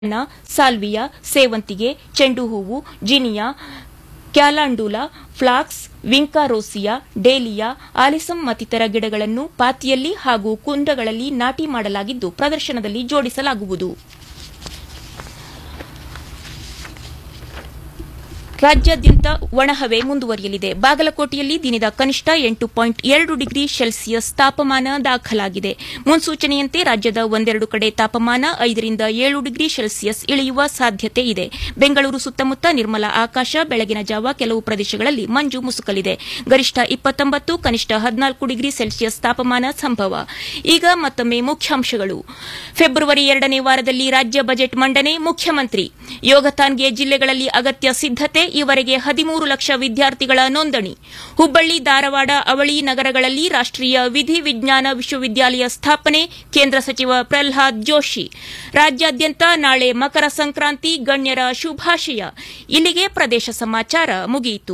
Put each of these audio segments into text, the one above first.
ಬಣ್ಣ ಸಾಲ್ವಿಯಾ ಸೇವಂತಿಗೆ ಚೆಂಡು ಹೂವು zinnia calendula phlox vinca rosea dahlia alyssum ಮತ್ತಿತರ ಗಿಡಗಳನ್ನು ಪಾತಿಯಲ್ಲಿ ಹಾಗೂ ಕುಂಡಗಳಲ್ಲಿ ನಾಟಿ ಮಾಡಲಾಗಿದ್ದು ಪ್ರದರ್ಶನದಲ್ಲಿ ಜೋಡಿಸಲಾಗುವುದು ರಾಜ್ಯಾದ್ಯಂತ ಒಣಹವೆ ಮುಂದುವರಿಯಲಿದೆ ಬಾಗಲಕೋಟೆಯಲ್ಲಿ ದಿನದ ಕನಿಷ್ಠ ಎಂಟು ಪಾಯಿಂಟ್ ಎರಡು ಡಿಗ್ರಿ ಸೆಲ್ಸಿಯಸ್ ತಾಪಮಾನ ದಾಖಲಾಗಿದೆ ಮುನ್ಸೂಚನೆಯಂತೆ ರಾಜ್ಯದ ಒಂದೆರಡು ಕಡೆ ತಾಪಮಾನ ಐದರಿಂದ ಏಳು ಡಿಗ್ರಿ ಸೆಲ್ಸಿಯಸ್ ಇಳಿಯುವ ಸಾಧ್ಯತೆ ಇದೆ ಬೆಂಗಳೂರು ಸುತ್ತಮುತ್ತ ನಿರ್ಮಲ ಆಕಾಶ ಬೆಳಗಿನ ಜಾವ ಕೆಲವು ಪ್ರದೇಶಗಳಲ್ಲಿ ಮಂಜು ಮುಸುಕಲಿದೆ ಗರಿಷ್ಠ ಇಪ್ಪತ್ತೊಂಬತ್ತು ಕನಿಷ್ಠ ಹದಿನಾಲ್ಕು ಡಿಗ್ರಿ ಸೆಲ್ಸಿಯಸ್ ತಾಪಮಾನ ಸಂಭವ ಈಗ ಮತ್ತೊಮ್ಮೆ ಮುಖ್ಯಾಂಶಗಳು ಫೆಬ್ರವರಿ ಎರಡನೇ ವಾರದಲ್ಲಿ ರಾಜ್ಯ ಬಜೆಟ್ ಮಂಡನೆ ಮುಖ್ಯಮಂತ್ರಿ ಯೋಗತಾನ್ಗೆ ಜಿಲ್ಲೆಗಳಲ್ಲಿ ಅಗತ್ಯ ಸಿದ್ದತೆ ಈವರೆಗೆ ಹದಿಮೂರು ಲಕ್ಷ ವಿದ್ಯಾರ್ಥಿಗಳ ನೋಂದಣಿ ಹುಬ್ಬಳ್ಳಿ ಧಾರವಾಡ ಅವಳಿ ನಗರಗಳಲ್ಲಿ ರಾಷ್ಟೀಯ ವಿಧಿ ವಿಜ್ಞಾನ ವಿಶ್ವವಿದ್ಯಾಲಯ ಸ್ಥಾಪನೆ ಕೇಂದ್ರ ಸಚಿವ ಪ್ರಹ್ಲಾದ್ ಜೋಶಿ ರಾಜ್ಯಾದ್ಯಂತ ನಾಳೆ ಮಕರ ಸಂಕ್ರಾಂತಿ ಗಣ್ಯರ ಶುಭಾಶಯ ಇಲ್ಲಿಗೆ ಪ್ರದೇಶ ಸಮಾಚಾರ ಮುಗಿಯಿತು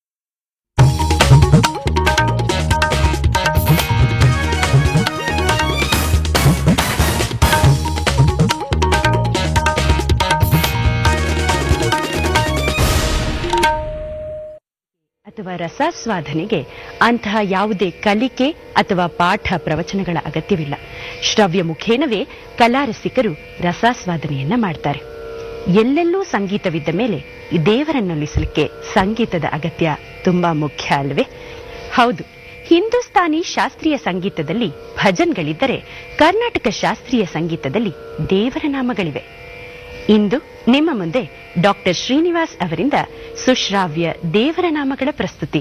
ಅಥವಾ ರಸಾಸ್ವಾದನೆಗೆ ಅಂತಹ ಯಾವುದೇ ಕಲಿಕೆ ಅಥವಾ ಪಾಠ ಪ್ರವಚನಗಳ ಅಗತ್ಯವಿಲ್ಲ ಶ್ರವ್ಯ ಮುಖೇನವೇ ಕಲಾರಸಿಕರು ರಸಾಸ್ವಾದನೆಯನ್ನ ಮಾಡ್ತಾರೆ ಎಲ್ಲೆಲ್ಲೂ ಸಂಗೀತವಿದ್ದ ಮೇಲೆ ದೇವರನ್ನೊಲಿಸಲಿಕ್ಕೆ ಸಂಗೀತದ ಅಗತ್ಯ ತುಂಬಾ ಮುಖ್ಯ ಅಲ್ವೇ ಹೌದು ಹಿಂದೂಸ್ತಾನಿ ಶಾಸ್ತ್ರೀಯ ಸಂಗೀತದಲ್ಲಿ ಭಜನ್ಗಳಿದ್ದರೆ ಕರ್ನಾಟಕ ಶಾಸ್ತ್ರೀಯ ಸಂಗೀತದಲ್ಲಿ ದೇವರ ನಾಮಗಳಿವೆ ಇಂದು ನಿಮ್ಮ ಮುಂದೆ ಡಾಕ್ಟರ್ ಶ್ರೀನಿವಾಸ್ ಅವರಿಂದ ಸುಶ್ರಾವ್ಯ ದೇವರ ನಾಮಗಳ ಪ್ರಸ್ತುತಿ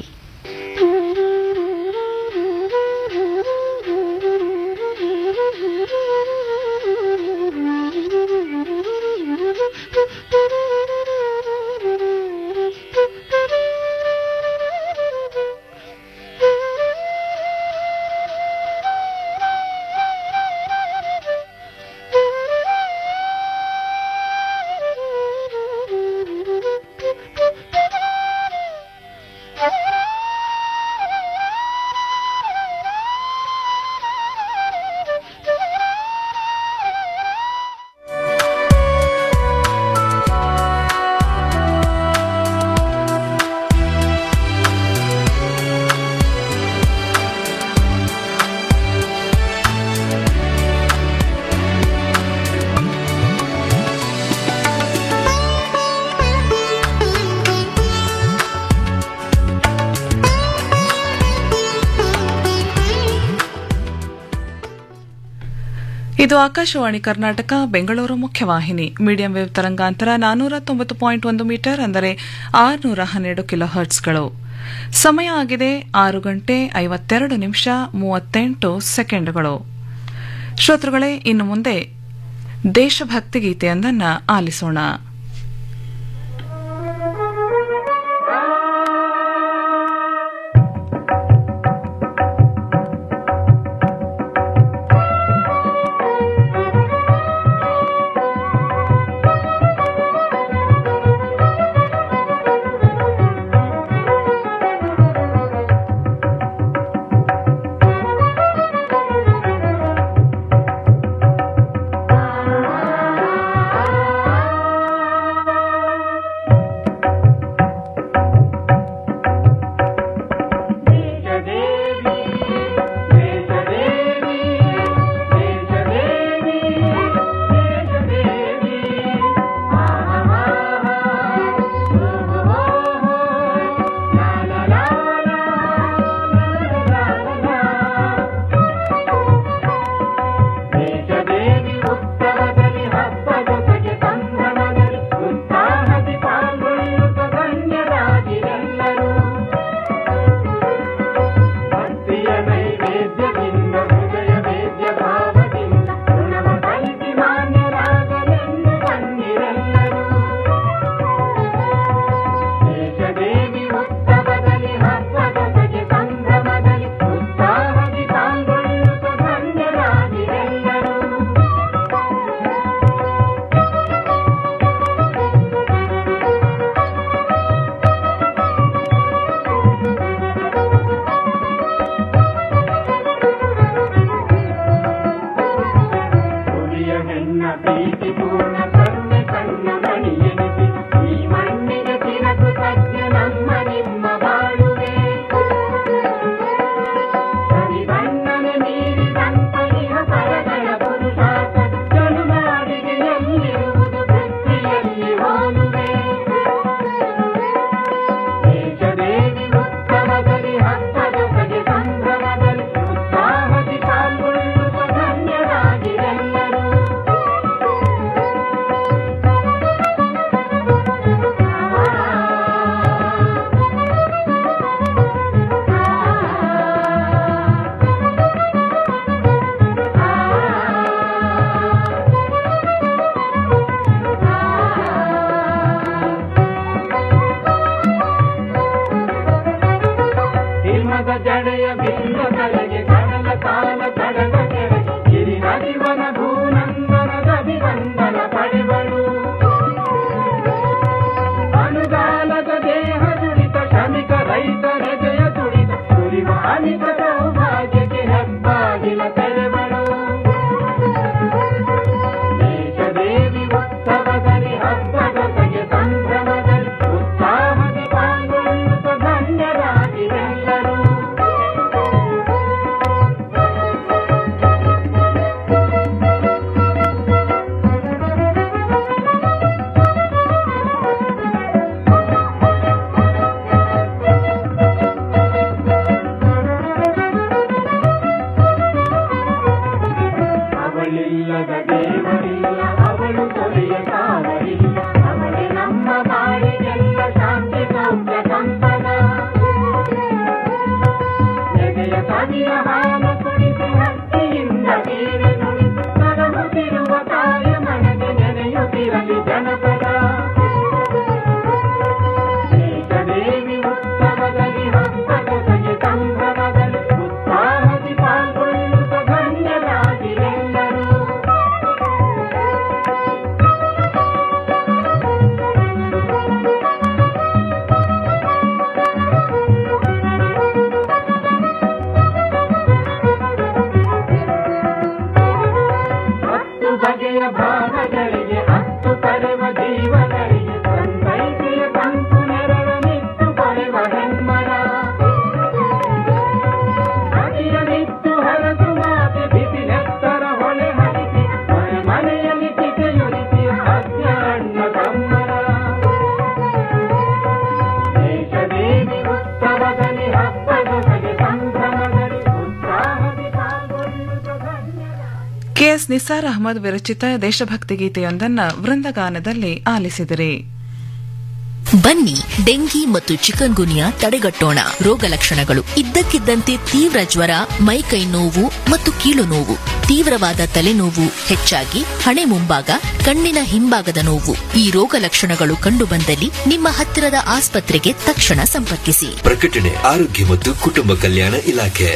ಇದು ಆಕಾಶವಾಣಿ ಕರ್ನಾಟಕ ಬೆಂಗಳೂರು ಮುಖ್ಯವಾಹಿನಿ ಮೀಡಿಯಂ ವೇವ್ ತರಂಗಾಂತರ ನಾನೂರ ತೊಂಬತ್ತು ಪಾಯಿಂಟ್ ಒಂದು ಮೀಟರ್ ಅಂದರೆ ಆರುನೂರ ಹನ್ನೆರಡು ಕಿಲೋ ಹರ್ಟ್ಸ್ಗಳು ಸಮಯ ಆಗಿದೆ ಆರು ಗಂಟೆ ಐವತ್ತೆರಡು ನಿಮಿಷ ಮೂವತ್ತೆಂಟು ಸೆಕೆಂಡ್ಗಳು ಶ್ರೋತೃಗಳೇ ಇನ್ನು ಮುಂದೆ ದೇಶಭಕ್ತಿ ಗೀತೆಯೊಂದನ್ನ ಆಲಿಸೋಣ ಎಸ್ ನಿಸಾರ್ ಅಹಮದ್ ವಿರಚಿತ ದೇಶಭಕ್ತಿ ಗೀತೆಯೊಂದನ್ನು ವೃಂದಗಾನದಲ್ಲಿ ಆಲಿಸಿದಿರಿ ಬನ್ನಿ ಡೆಂಗಿ ಮತ್ತು ಚಿಕನ್ ಗುನಿಯಾ ತಡೆಗಟ್ಟೋಣ ರೋಗ ಲಕ್ಷಣಗಳು ಇದ್ದಕ್ಕಿದ್ದಂತೆ ತೀವ್ರ ಜ್ವರ ಮೈಕೈ ನೋವು ಮತ್ತು ಕೀಲು ನೋವು ತೀವ್ರವಾದ ತಲೆನೋವು ಹೆಚ್ಚಾಗಿ ಹಣೆ ಮುಂಭಾಗ ಕಣ್ಣಿನ ಹಿಂಭಾಗದ ನೋವು ಈ ರೋಗ ಲಕ್ಷಣಗಳು ಕಂಡುಬಂದಲ್ಲಿ ನಿಮ್ಮ ಹತ್ತಿರದ ಆಸ್ಪತ್ರೆಗೆ ತಕ್ಷಣ ಸಂಪರ್ಕಿಸಿ ಪ್ರಕಟಣೆ ಆರೋಗ್ಯ ಮತ್ತು ಕುಟುಂಬ ಕಲ್ಯಾಣ ಇಲಾಖೆ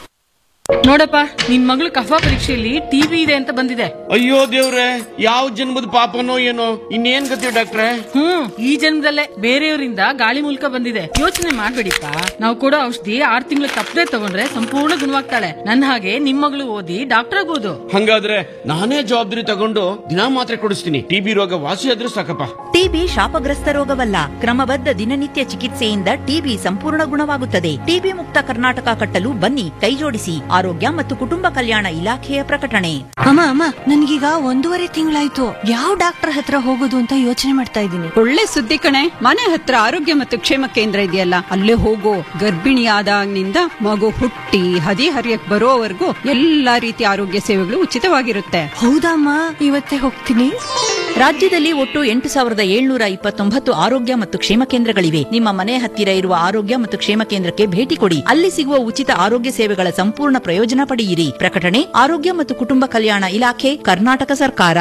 ನೋಡಪ್ಪ ನಿನ್ ಮಗಳು ಕಫ ಪರೀಕ್ಷೆಯಲ್ಲಿ ಟಿವಿ ಇದೆ ಅಂತ ಬಂದಿದೆ ಅಯ್ಯೋ ದೇವ್ರೆ ಯಾವ ಜನ್ಮದ ಪಾಪನೋ ಏನೋ ಇನ್ನೇನ್ ಗತಿ ಡಾಕ್ಟ್ರೆ ಹ್ಮ್ ಈ ಜನ್ಮದಲ್ಲೇ ಬೇರೆಯವರಿಂದ ಗಾಳಿ ಮೂಲಕ ಬಂದಿದೆ ಯೋಚನೆ ಮಾಡ್ಬೇಡಿಪ್ಪ ನಾವು ಕೊಡೋ ಔಷಧಿ ಆರ್ ತಿಂಗಳು ತಪ್ಪದೆ ತಗೊಂಡ್ರೆ ಸಂಪೂರ್ಣ ಗುಣವಾಗ್ತಾಳೆ ನನ್ನ ಹಾಗೆ ನಿಮ್ ಮಗಳು ಓದಿ ಡಾಕ್ಟರ್ ಆಗ್ಬೋದು ಹಂಗಾದ್ರೆ ನಾನೇ ಜವಾಬ್ದಾರಿ ತಗೊಂಡು ದಿನಾ ಮಾತ್ರೆ ಕೊಡಿಸ್ತೀನಿ ಟಿಬಿ ರೋಗ ವಾಸಿ ಆದ್ರೂ ಸಾಕಪ್ಪ ಟಿಬಿ ಶಾಪಗ್ರಸ್ತ ರೋಗವಲ್ಲ ಕ್ರಮಬದ್ಧ ದಿನನಿತ್ಯ ಚಿಕಿತ್ಸೆಯಿಂದ ಟಿಬಿ ಸಂಪೂರ್ಣ ಗುಣವಾಗುತ್ತದೆ ಟಿಬಿ ಮುಕ್ತ ಕರ್ನಾಟಕ ಕಟ್ಟಲು ಬನ್ನಿ ಕೈಜೋಡಿಸಿ ಆರೋಗ್ಯ ಮತ್ತು ಕುಟುಂಬ ಕಲ್ಯಾಣ ಇಲಾಖೆಯ ಪ್ರಕಟಣೆ ಅಮ್ಮ ಅಮ್ಮ ನನ್ಗೀಗ ಒಂದೂವರೆ ತಿಂಗಳಾಯ್ತು ಯಾವ ಡಾಕ್ಟರ್ ಹತ್ರ ಹೋಗೋದು ಅಂತ ಯೋಚನೆ ಮಾಡ್ತಾ ಇದ್ದೀನಿ ಒಳ್ಳೆ ಸುದ್ದಿ ಕಣೆ ಮನೆ ಹತ್ರ ಆರೋಗ್ಯ ಮತ್ತು ಕ್ಷೇಮ ಕೇಂದ್ರ ಇದೆಯಲ್ಲ ಅಲ್ಲೇ ಹೋಗೋ ಗರ್ಭಿಣಿ ಆದಾಗಿನಿಂದ ಮಗು ಹುಟ್ಟಿ ಹದಿ ಹರಿಯಕ್ ಬರೋವರೆಗೂ ಎಲ್ಲಾ ರೀತಿಯ ಆರೋಗ್ಯ ಸೇವೆಗಳು ಉಚಿತವಾಗಿರುತ್ತೆ ಹೌದಮ್ಮ ಇವತ್ತೇ ಹೋಗ್ತೀನಿ ರಾಜ್ಯದಲ್ಲಿ ಒಟ್ಟು ಎಂಟು ಸಾವಿರದ ಏಳ್ನೂರ ಇಪ್ಪತ್ತೊಂಬತ್ತು ಆರೋಗ್ಯ ಮತ್ತು ಕ್ಷೇಮ ಕೇಂದ್ರಗಳಿವೆ ನಿಮ್ಮ ಮನೆ ಹತ್ತಿರ ಇರುವ ಆರೋಗ್ಯ ಮತ್ತು ಕ್ಷೇಮ ಕೇಂದ್ರಕ್ಕೆ ಭೇಟಿ ಕೊಡಿ ಅಲ್ಲಿ ಸಿಗುವ ಉಚಿತ ಆರೋಗ್ಯ ಸೇವೆಗಳ ಸಂಪೂರ್ಣ ಪ್ರಯೋಜನ ಪಡೆಯಿರಿ ಪ್ರಕಟಣೆ ಆರೋಗ್ಯ ಮತ್ತು ಕುಟುಂಬ ಕಲ್ಯಾಣ ಇಲಾಖೆ ಕರ್ನಾಟಕ ಸರ್ಕಾರ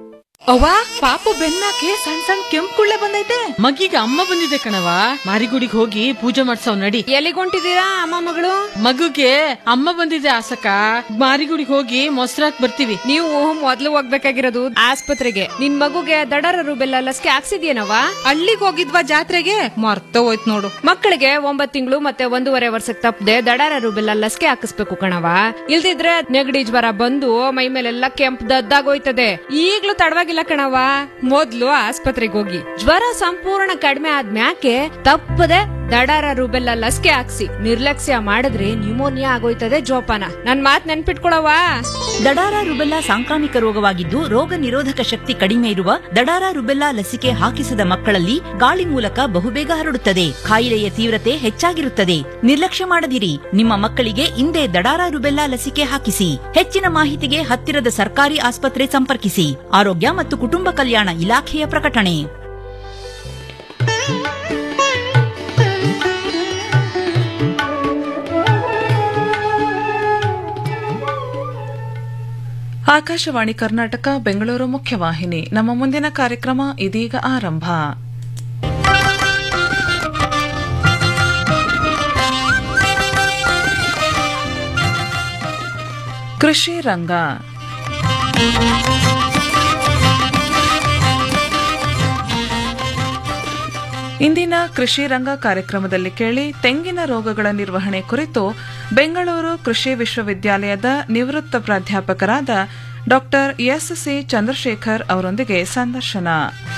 ಅವ್ವಾ ಪಾಪು ಬೆನ್ನಾಕೆ ಸಣ್ಣ ಸಣ್ಣ ಕೆಂಪುಳ್ಳೆ ಬಂದೈತೆ ಮಗಿಗೆ ಅಮ್ಮ ಬಂದಿದೆ ಕಣವ ಮಾರಿಗುಡಿಗೆ ಹೋಗಿ ಪೂಜೆ ಮಾಡ್ಸವ್ ನಡಿ ಎಲ್ಲಿಗೊಂಟಿದ್ದೀರಾ ಅಮ್ಮ ಮಗಳು ಮಗುಗೆ ಅಮ್ಮ ಬಂದಿದೆ ಆಸಕ ಮಾರಿಗುಡಿಗೆ ಹೋಗಿ ಮೊಸರಾಕ್ ಬರ್ತೀವಿ ನೀವು ಮೊದ್ಲು ಹೋಗ್ಬೇಕಾಗಿರೋದು ಆಸ್ಪತ್ರೆಗೆ ನಿನ್ ಮಗುಗೆ ದಡರ ರುಬೆಲ್ಲ ಲಸಿಕೆ ಹಾಕ್ಸಿದ್ಯೇನವ ಅಲ್ಲಿಗೆ ಹೋಗಿದ್ವಾ ಜಾತ್ರೆಗೆ ಮರ್ತ ಹೋಯ್ತು ನೋಡು ಮಕ್ಕಳಿಗೆ ಒಂಬತ್ ತಿಂಗಳು ಮತ್ತೆ ಒಂದೂವರೆ ವರ್ಷಕ್ಕೆ ತಪ್ಪದೆ ದಡರ ರುಬೆಲ್ಲ ಲಸಿಕೆ ಹಾಕಿಸ್ಬೇಕು ಕಣವ ಇಲ್ದಿದ್ರೆ ನೆಗಡಿ ಜ್ವರ ಬಂದು ಮೈ ಮೇಲೆಲ್ಲ ಕೆಂಪ್ ದದ್ದಾಗೋಯ್ತದೆ ಈಗ್ಲೂ ತಡವಾಗಿಲ್ಲ ಕಣವ ಮೊದ್ಲು ಆಸ್ಪತ್ರೆಗೆ ಹೋಗಿ ಜ್ವರ ಸಂಪೂರ್ಣ ಕಡಿಮೆ ಆದ್ಮ್ಯಾಕೆ ತಪ್ಪದೆ ದಡಾರ ರುಬೆಲ್ಲ ಲಸಿಕೆ ಹಾಕ್ಸಿ ನಿರ್ಲಕ್ಷ್ಯ ಮಾಡಿದ್ರೆ ನ್ಯೂಮೋನಿಯಾ ಆಗೋಯ್ತದೆ ಜೋಪಾನ ನನ್ ಮಾತ್ ನೆನ್ಪಿಟ್ಕೊಳವಾ ದಡಾರ ರುಬೆಲ್ಲಾ ಸಾಂಕ್ರಾಮಿಕ ರೋಗವಾಗಿದ್ದು ರೋಗ ನಿರೋಧಕ ಶಕ್ತಿ ಕಡಿಮೆ ಇರುವ ದಡಾರ ರುಬೆಲ್ಲಾ ಲಸಿಕೆ ಹಾಕಿಸದ ಮಕ್ಕಳಲ್ಲಿ ಗಾಳಿ ಮೂಲಕ ಬಹುಬೇಗ ಹರಡುತ್ತದೆ ಕಾಯಿಲೆಯ ತೀವ್ರತೆ ಹೆಚ್ಚಾಗಿರುತ್ತದೆ ನಿರ್ಲಕ್ಷ್ಯ ಮಾಡದಿರಿ ನಿಮ್ಮ ಮಕ್ಕಳಿಗೆ ಇಂದೇ ದಡಾರ ರುಬೆಲ್ಲಾ ಲಸಿಕೆ ಹಾಕಿಸಿ ಹೆಚ್ಚಿನ ಮಾಹಿತಿಗೆ ಹತ್ತಿರದ ಸರ್ಕಾರಿ ಆಸ್ಪತ್ರೆ ಸಂಪರ್ಕಿಸಿ ಆರೋಗ್ಯ ಮತ್ತು ಕುಟುಂಬ ಕಲ್ಯಾಣ ಇಲಾಖೆಯ ಪ್ರಕಟಣೆ ಆಕಾಶವಾಣಿ ಕರ್ನಾಟಕ ಬೆಂಗಳೂರು ಮುಖ್ಯವಾಹಿನಿ ನಮ್ಮ ಮುಂದಿನ ಕಾರ್ಯಕ್ರಮ ಇದೀಗ ಆರಂಭ ಕೃಷಿ ರಂಗ ಇಂದಿನ ಕೃಷಿ ರಂಗ ಕಾರ್ಯಕ್ರಮದಲ್ಲಿ ಕೇಳಿ ತೆಂಗಿನ ರೋಗಗಳ ನಿರ್ವಹಣೆ ಕುರಿತು ಬೆಂಗಳೂರು ಕೃಷಿ ವಿಶ್ವವಿದ್ಯಾಲಯದ ನಿವೃತ್ತ ಪ್ರಾಧ್ಯಾಪಕರಾದ ಡಾಕ್ಟರ್ ಎಸ್ಸಿ ಚಂದ್ರಶೇಖರ್ ಅವರೊಂದಿಗೆ ಸಂದರ್ಶನ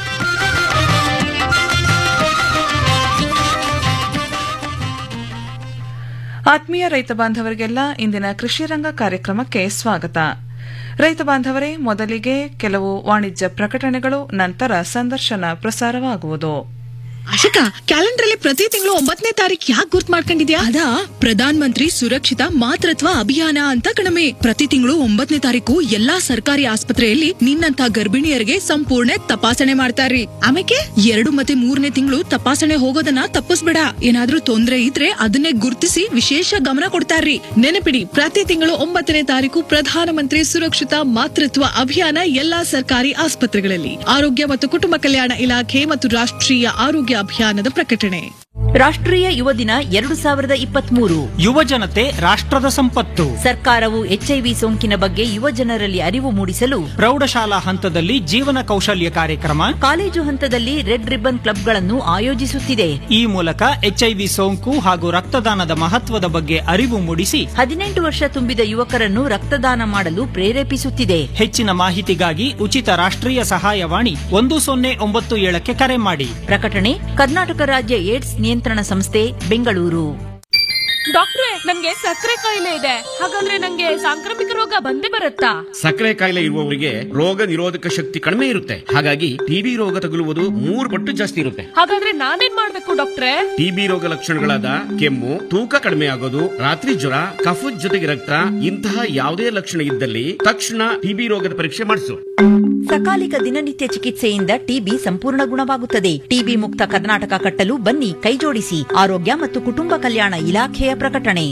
ಆತ್ಮೀಯ ರೈತ ಬಾಂಧವರಿಗೆಲ್ಲ ಇಂದಿನ ಕೃಷಿ ರಂಗ ಕಾರ್ಯಕ್ರಮಕ್ಕೆ ಸ್ವಾಗತ ರೈತ ಬಾಂಧವರೇ ಮೊದಲಿಗೆ ಕೆಲವು ವಾಣಿಜ್ಯ ಪ್ರಕಟಣೆಗಳು ನಂತರ ಸಂದರ್ಶನ ಪ್ರಸಾರವಾಗುವುದು ಅಶಕ ಕ್ಯಾಲೆಂಡರ್ ಅಲ್ಲಿ ಪ್ರತಿ ತಿಂಗಳು ಒಂಬತ್ತನೇ ತಾರೀಕು ಯಾಕೆ ಗುರ್ತ್ ಮಾಡ್ಕೊಂಡಿದ್ಯಾ ಅದಾ ಪ್ರಧಾನ ಮಂತ್ರಿ ಸುರಕ್ಷಿತ ಮಾತೃತ್ವ ಅಭಿಯಾನ ಅಂತ ಕಣಮೆ ಪ್ರತಿ ತಿಂಗಳು ಒಂಬತ್ತನೇ ತಾರೀಕು ಎಲ್ಲಾ ಸರ್ಕಾರಿ ಆಸ್ಪತ್ರೆಯಲ್ಲಿ ನಿನ್ನಂತ ಗರ್ಭಿಣಿಯರಿಗೆ ಸಂಪೂರ್ಣ ತಪಾಸಣೆ ಮಾಡ್ತಾರ್ರಿ ಆಮೇಲೆ ಎರಡು ಮತ್ತೆ ಮೂರನೇ ತಿಂಗಳು ತಪಾಸಣೆ ಹೋಗೋದನ್ನ ತಪ್ಪಿಸ್ಬೇಡ ಏನಾದ್ರೂ ತೊಂದ್ರೆ ಇದ್ರೆ ಅದನ್ನೇ ಗುರ್ತಿಸಿ ವಿಶೇಷ ಗಮನ ಕೊಡ್ತಾರ್ರಿ ನೆನಪಿಡಿ ಪ್ರತಿ ತಿಂಗಳು ಒಂಬತ್ತನೇ ತಾರೀಕು ಪ್ರಧಾನಮಂತ್ರಿ ಸುರಕ್ಷಿತ ಮಾತೃತ್ವ ಅಭಿಯಾನ ಎಲ್ಲಾ ಸರ್ಕಾರಿ ಆಸ್ಪತ್ರೆಗಳಲ್ಲಿ ಆರೋಗ್ಯ ಮತ್ತು ಕುಟುಂಬ ಕಲ್ಯಾಣ ಇಲಾಖೆ ಮತ್ತು ರಾಷ್ಟ್ರೀಯ ಆರೋಗ್ಯ ಅಭಿಯಾನದ ಪ್ರಕಟಣೆ ರಾಷ್ಟ್ರೀಯ ಯುವ ದಿನ ಎರಡು ಸಾವಿರದ ಇಪ್ಪತ್ಮೂರು ಯುವ ಜನತೆ ರಾಷ್ಟ್ರದ ಸಂಪತ್ತು ಸರ್ಕಾರವು ಎಚ್ಐವಿ ಸೋಂಕಿನ ಬಗ್ಗೆ ಯುವ ಜನರಲ್ಲಿ ಅರಿವು ಮೂಡಿಸಲು ಪ್ರೌಢಶಾಲಾ ಹಂತದಲ್ಲಿ ಜೀವನ ಕೌಶಲ್ಯ ಕಾರ್ಯಕ್ರಮ ಕಾಲೇಜು ಹಂತದಲ್ಲಿ ರೆಡ್ ರಿಬ್ಬನ್ ಕ್ಲಬ್ಗಳನ್ನು ಆಯೋಜಿಸುತ್ತಿದೆ ಈ ಮೂಲಕ ಎಚ್ಐವಿ ಸೋಂಕು ಹಾಗೂ ರಕ್ತದಾನದ ಮಹತ್ವದ ಬಗ್ಗೆ ಅರಿವು ಮೂಡಿಸಿ ಹದಿನೆಂಟು ವರ್ಷ ತುಂಬಿದ ಯುವಕರನ್ನು ರಕ್ತದಾನ ಮಾಡಲು ಪ್ರೇರೇಪಿಸುತ್ತಿದೆ ಹೆಚ್ಚಿನ ಮಾಹಿತಿಗಾಗಿ ಉಚಿತ ರಾಷ್ಟ್ರೀಯ ಸಹಾಯವಾಣಿ ಒಂದು ಸೊನ್ನೆ ಒಂಬತ್ತು ಏಳಕ್ಕೆ ಕರೆ ಮಾಡಿ ಪ್ರಕಟಣೆ ಕರ್ನಾಟಕ ರಾಜ್ಯ ಏಡ್ಸ್ ನಿಯಂತ್ರಣ ಸಂಸ್ಥೆ ಬೆಂಗಳೂರು ಡಾಕ್ಟ್ರೆ ನನ್ಗೆ ಸಕ್ಕರೆ ಕಾಯಿಲೆ ಇದೆ ಹಾಗಂದ್ರೆ ನಂಗೆ ಸಾಂಕ್ರಾಮಿಕ ರೋಗ ಬಂದೇ ಬರುತ್ತಾ ಸಕ್ಕರೆ ಕಾಯಿಲೆ ಇರುವವರಿಗೆ ರೋಗ ನಿರೋಧಕ ಶಕ್ತಿ ಕಡಿಮೆ ಇರುತ್ತೆ ಹಾಗಾಗಿ ಟಿಬಿ ರೋಗ ತಗುಲುವುದು ಮೂರು ಪಟ್ಟು ಜಾಸ್ತಿ ಇರುತ್ತೆ ಹಾಗಾದ್ರೆ ನಾನೇನ್ ಮಾಡ್ಬೇಕು ಡಾಕ್ಟ್ರೆ ಟಿಬಿ ರೋಗ ಲಕ್ಷಣಗಳಾದ ಕೆಮ್ಮು ತೂಕ ಕಡಿಮೆ ಆಗೋದು ರಾತ್ರಿ ಜ್ವರ ಕಫದ ಜೊತೆಗೆ ರಕ್ತ ಇಂತಹ ಯಾವುದೇ ಲಕ್ಷಣ ಇದ್ದಲ್ಲಿ ತಕ್ಷಣ ಟಿಬಿ ರೋಗದ ಪರೀಕ್ಷೆ ಮಾಡಿಸು ಸಕಾಲಿಕ ದಿನನಿತ್ಯ ಚಿಕಿತ್ಸೆಯಿಂದ ಟಿಬಿ ಸಂಪೂರ್ಣ ಗುಣವಾಗುತ್ತದೆ ಟಿಬಿ ಮುಕ್ತ ಕರ್ನಾಟಕ ಕಟ್ಟಲು ಬನ್ನಿ ಕೈಜೋಡಿಸಿ ಆರೋಗ್ಯ ಮತ್ತು ಕುಟುಂಬ ಕಲ್ಯಾಣ ಇಲಾಖೆಯ ಪ್ರಕಟಣೆ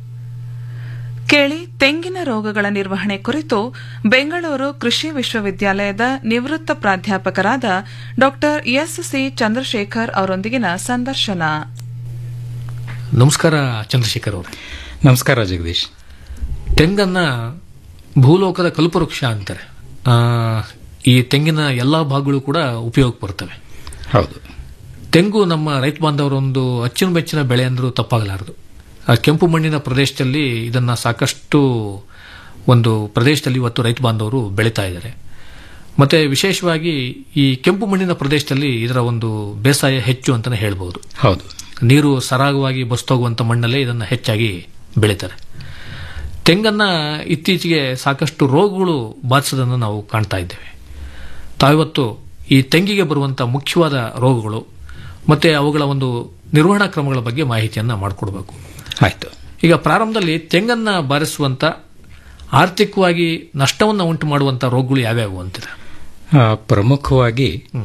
ಕೇಳಿ ತೆಂಗಿನ ರೋಗಗಳ ನಿರ್ವಹಣೆ ಕುರಿತು ಬೆಂಗಳೂರು ಕೃಷಿ ವಿಶ್ವವಿದ್ಯಾಲಯದ ನಿವೃತ್ತ ಪ್ರಾಧ್ಯಾಪಕರಾದ ಡಾ ಎಸ್ಸಿ ಚಂದ್ರಶೇಖರ್ ಅವರೊಂದಿಗಿನ ಸಂದರ್ಶನ ನಮಸ್ಕಾರ ಚಂದ್ರಶೇಖರ್ ಅವರೇ ನಮಸ್ಕಾರ ಜಗದೀಶ್ ತೆಂಗನ್ನ ಭೂಲೋಕದ ಕಲ್ಪವೃಕ್ಷ ಅಂತಾರೆ ಆ, ಈ ತೆಂಗಿನ ಎಲ್ಲ ಭಾಗಗಳು ಕೂಡ ಉಪಯೋಗ ಬರ್ತವೆ ಹೌದು ತೆಂಗು ನಮ್ಮ ರೈತ ಬಾಂಧವರೊಂದು ಅಚ್ಚಿನ ಬೆಚ್ಚಿನ ಬೆಳೆ ಅಂದರೂ ತಪ್ಪಾಗಲಾರದು ಆ ಕೆಂಪು ಮಣ್ಣಿನ ಪ್ರದೇಶದಲ್ಲಿ ಇದನ್ನ ಸಾಕಷ್ಟು ಒಂದು ಪ್ರದೇಶದಲ್ಲಿ ಇವತ್ತು ರೈತ ಬಾಂಧವರು ಬೆಳೀತಾ ಇದ್ದಾರೆ ಮತ್ತೆ ವಿಶೇಷವಾಗಿ ಈ ಕೆಂಪು ಮಣ್ಣಿನ ಪ್ರದೇಶದಲ್ಲಿ ಇದರ ಒಂದು ಬೇಸಾಯ ಹೆಚ್ಚು ಅಂತಾನೆ ಹೇಳ್ಬೋದು ಹೌದು ನೀರು ಸರಾಗವಾಗಿ ಬಸ್ತೋಗುವಂತ ಮಣ್ಣಲ್ಲೇ ಇದನ್ನು ಹೆಚ್ಚಾಗಿ ಬೆಳೀತಾರೆ ತೆಂಗನ್ನ ಇತ್ತೀಚೆಗೆ ಸಾಕಷ್ಟು ರೋಗಗಳು ಬಾಧಿಸೋದನ್ನು ನಾವು ಕಾಣ್ತಾ ಇದ್ದೇವೆ ತಾವಿವತ್ತು ಈ ತೆಂಗಿಗೆ ಬರುವಂತ ಮುಖ್ಯವಾದ ರೋಗಗಳು ಮತ್ತೆ ಅವುಗಳ ಒಂದು ನಿರ್ವಹಣಾ ಕ್ರಮಗಳ ಬಗ್ಗೆ ಮಾಹಿತಿಯನ್ನ ಮಾಡಿಕೊಡ್ಬೇಕು ಆಯ್ತು ಈಗ ಪ್ರಾರಂಭದಲ್ಲಿ ತೆಂಗನ್ನ ಬಾರಿಸುವಂತ ಆರ್ಥಿಕವಾಗಿ ನಷ್ಟವನ್ನು ಉಂಟು ಮಾಡುವಂತ ರೋಗಗಳು ಯಾವ್ಯಾವು ಅಂತೀರ ಆ, ಪ್ರಮುಖವಾಗಿ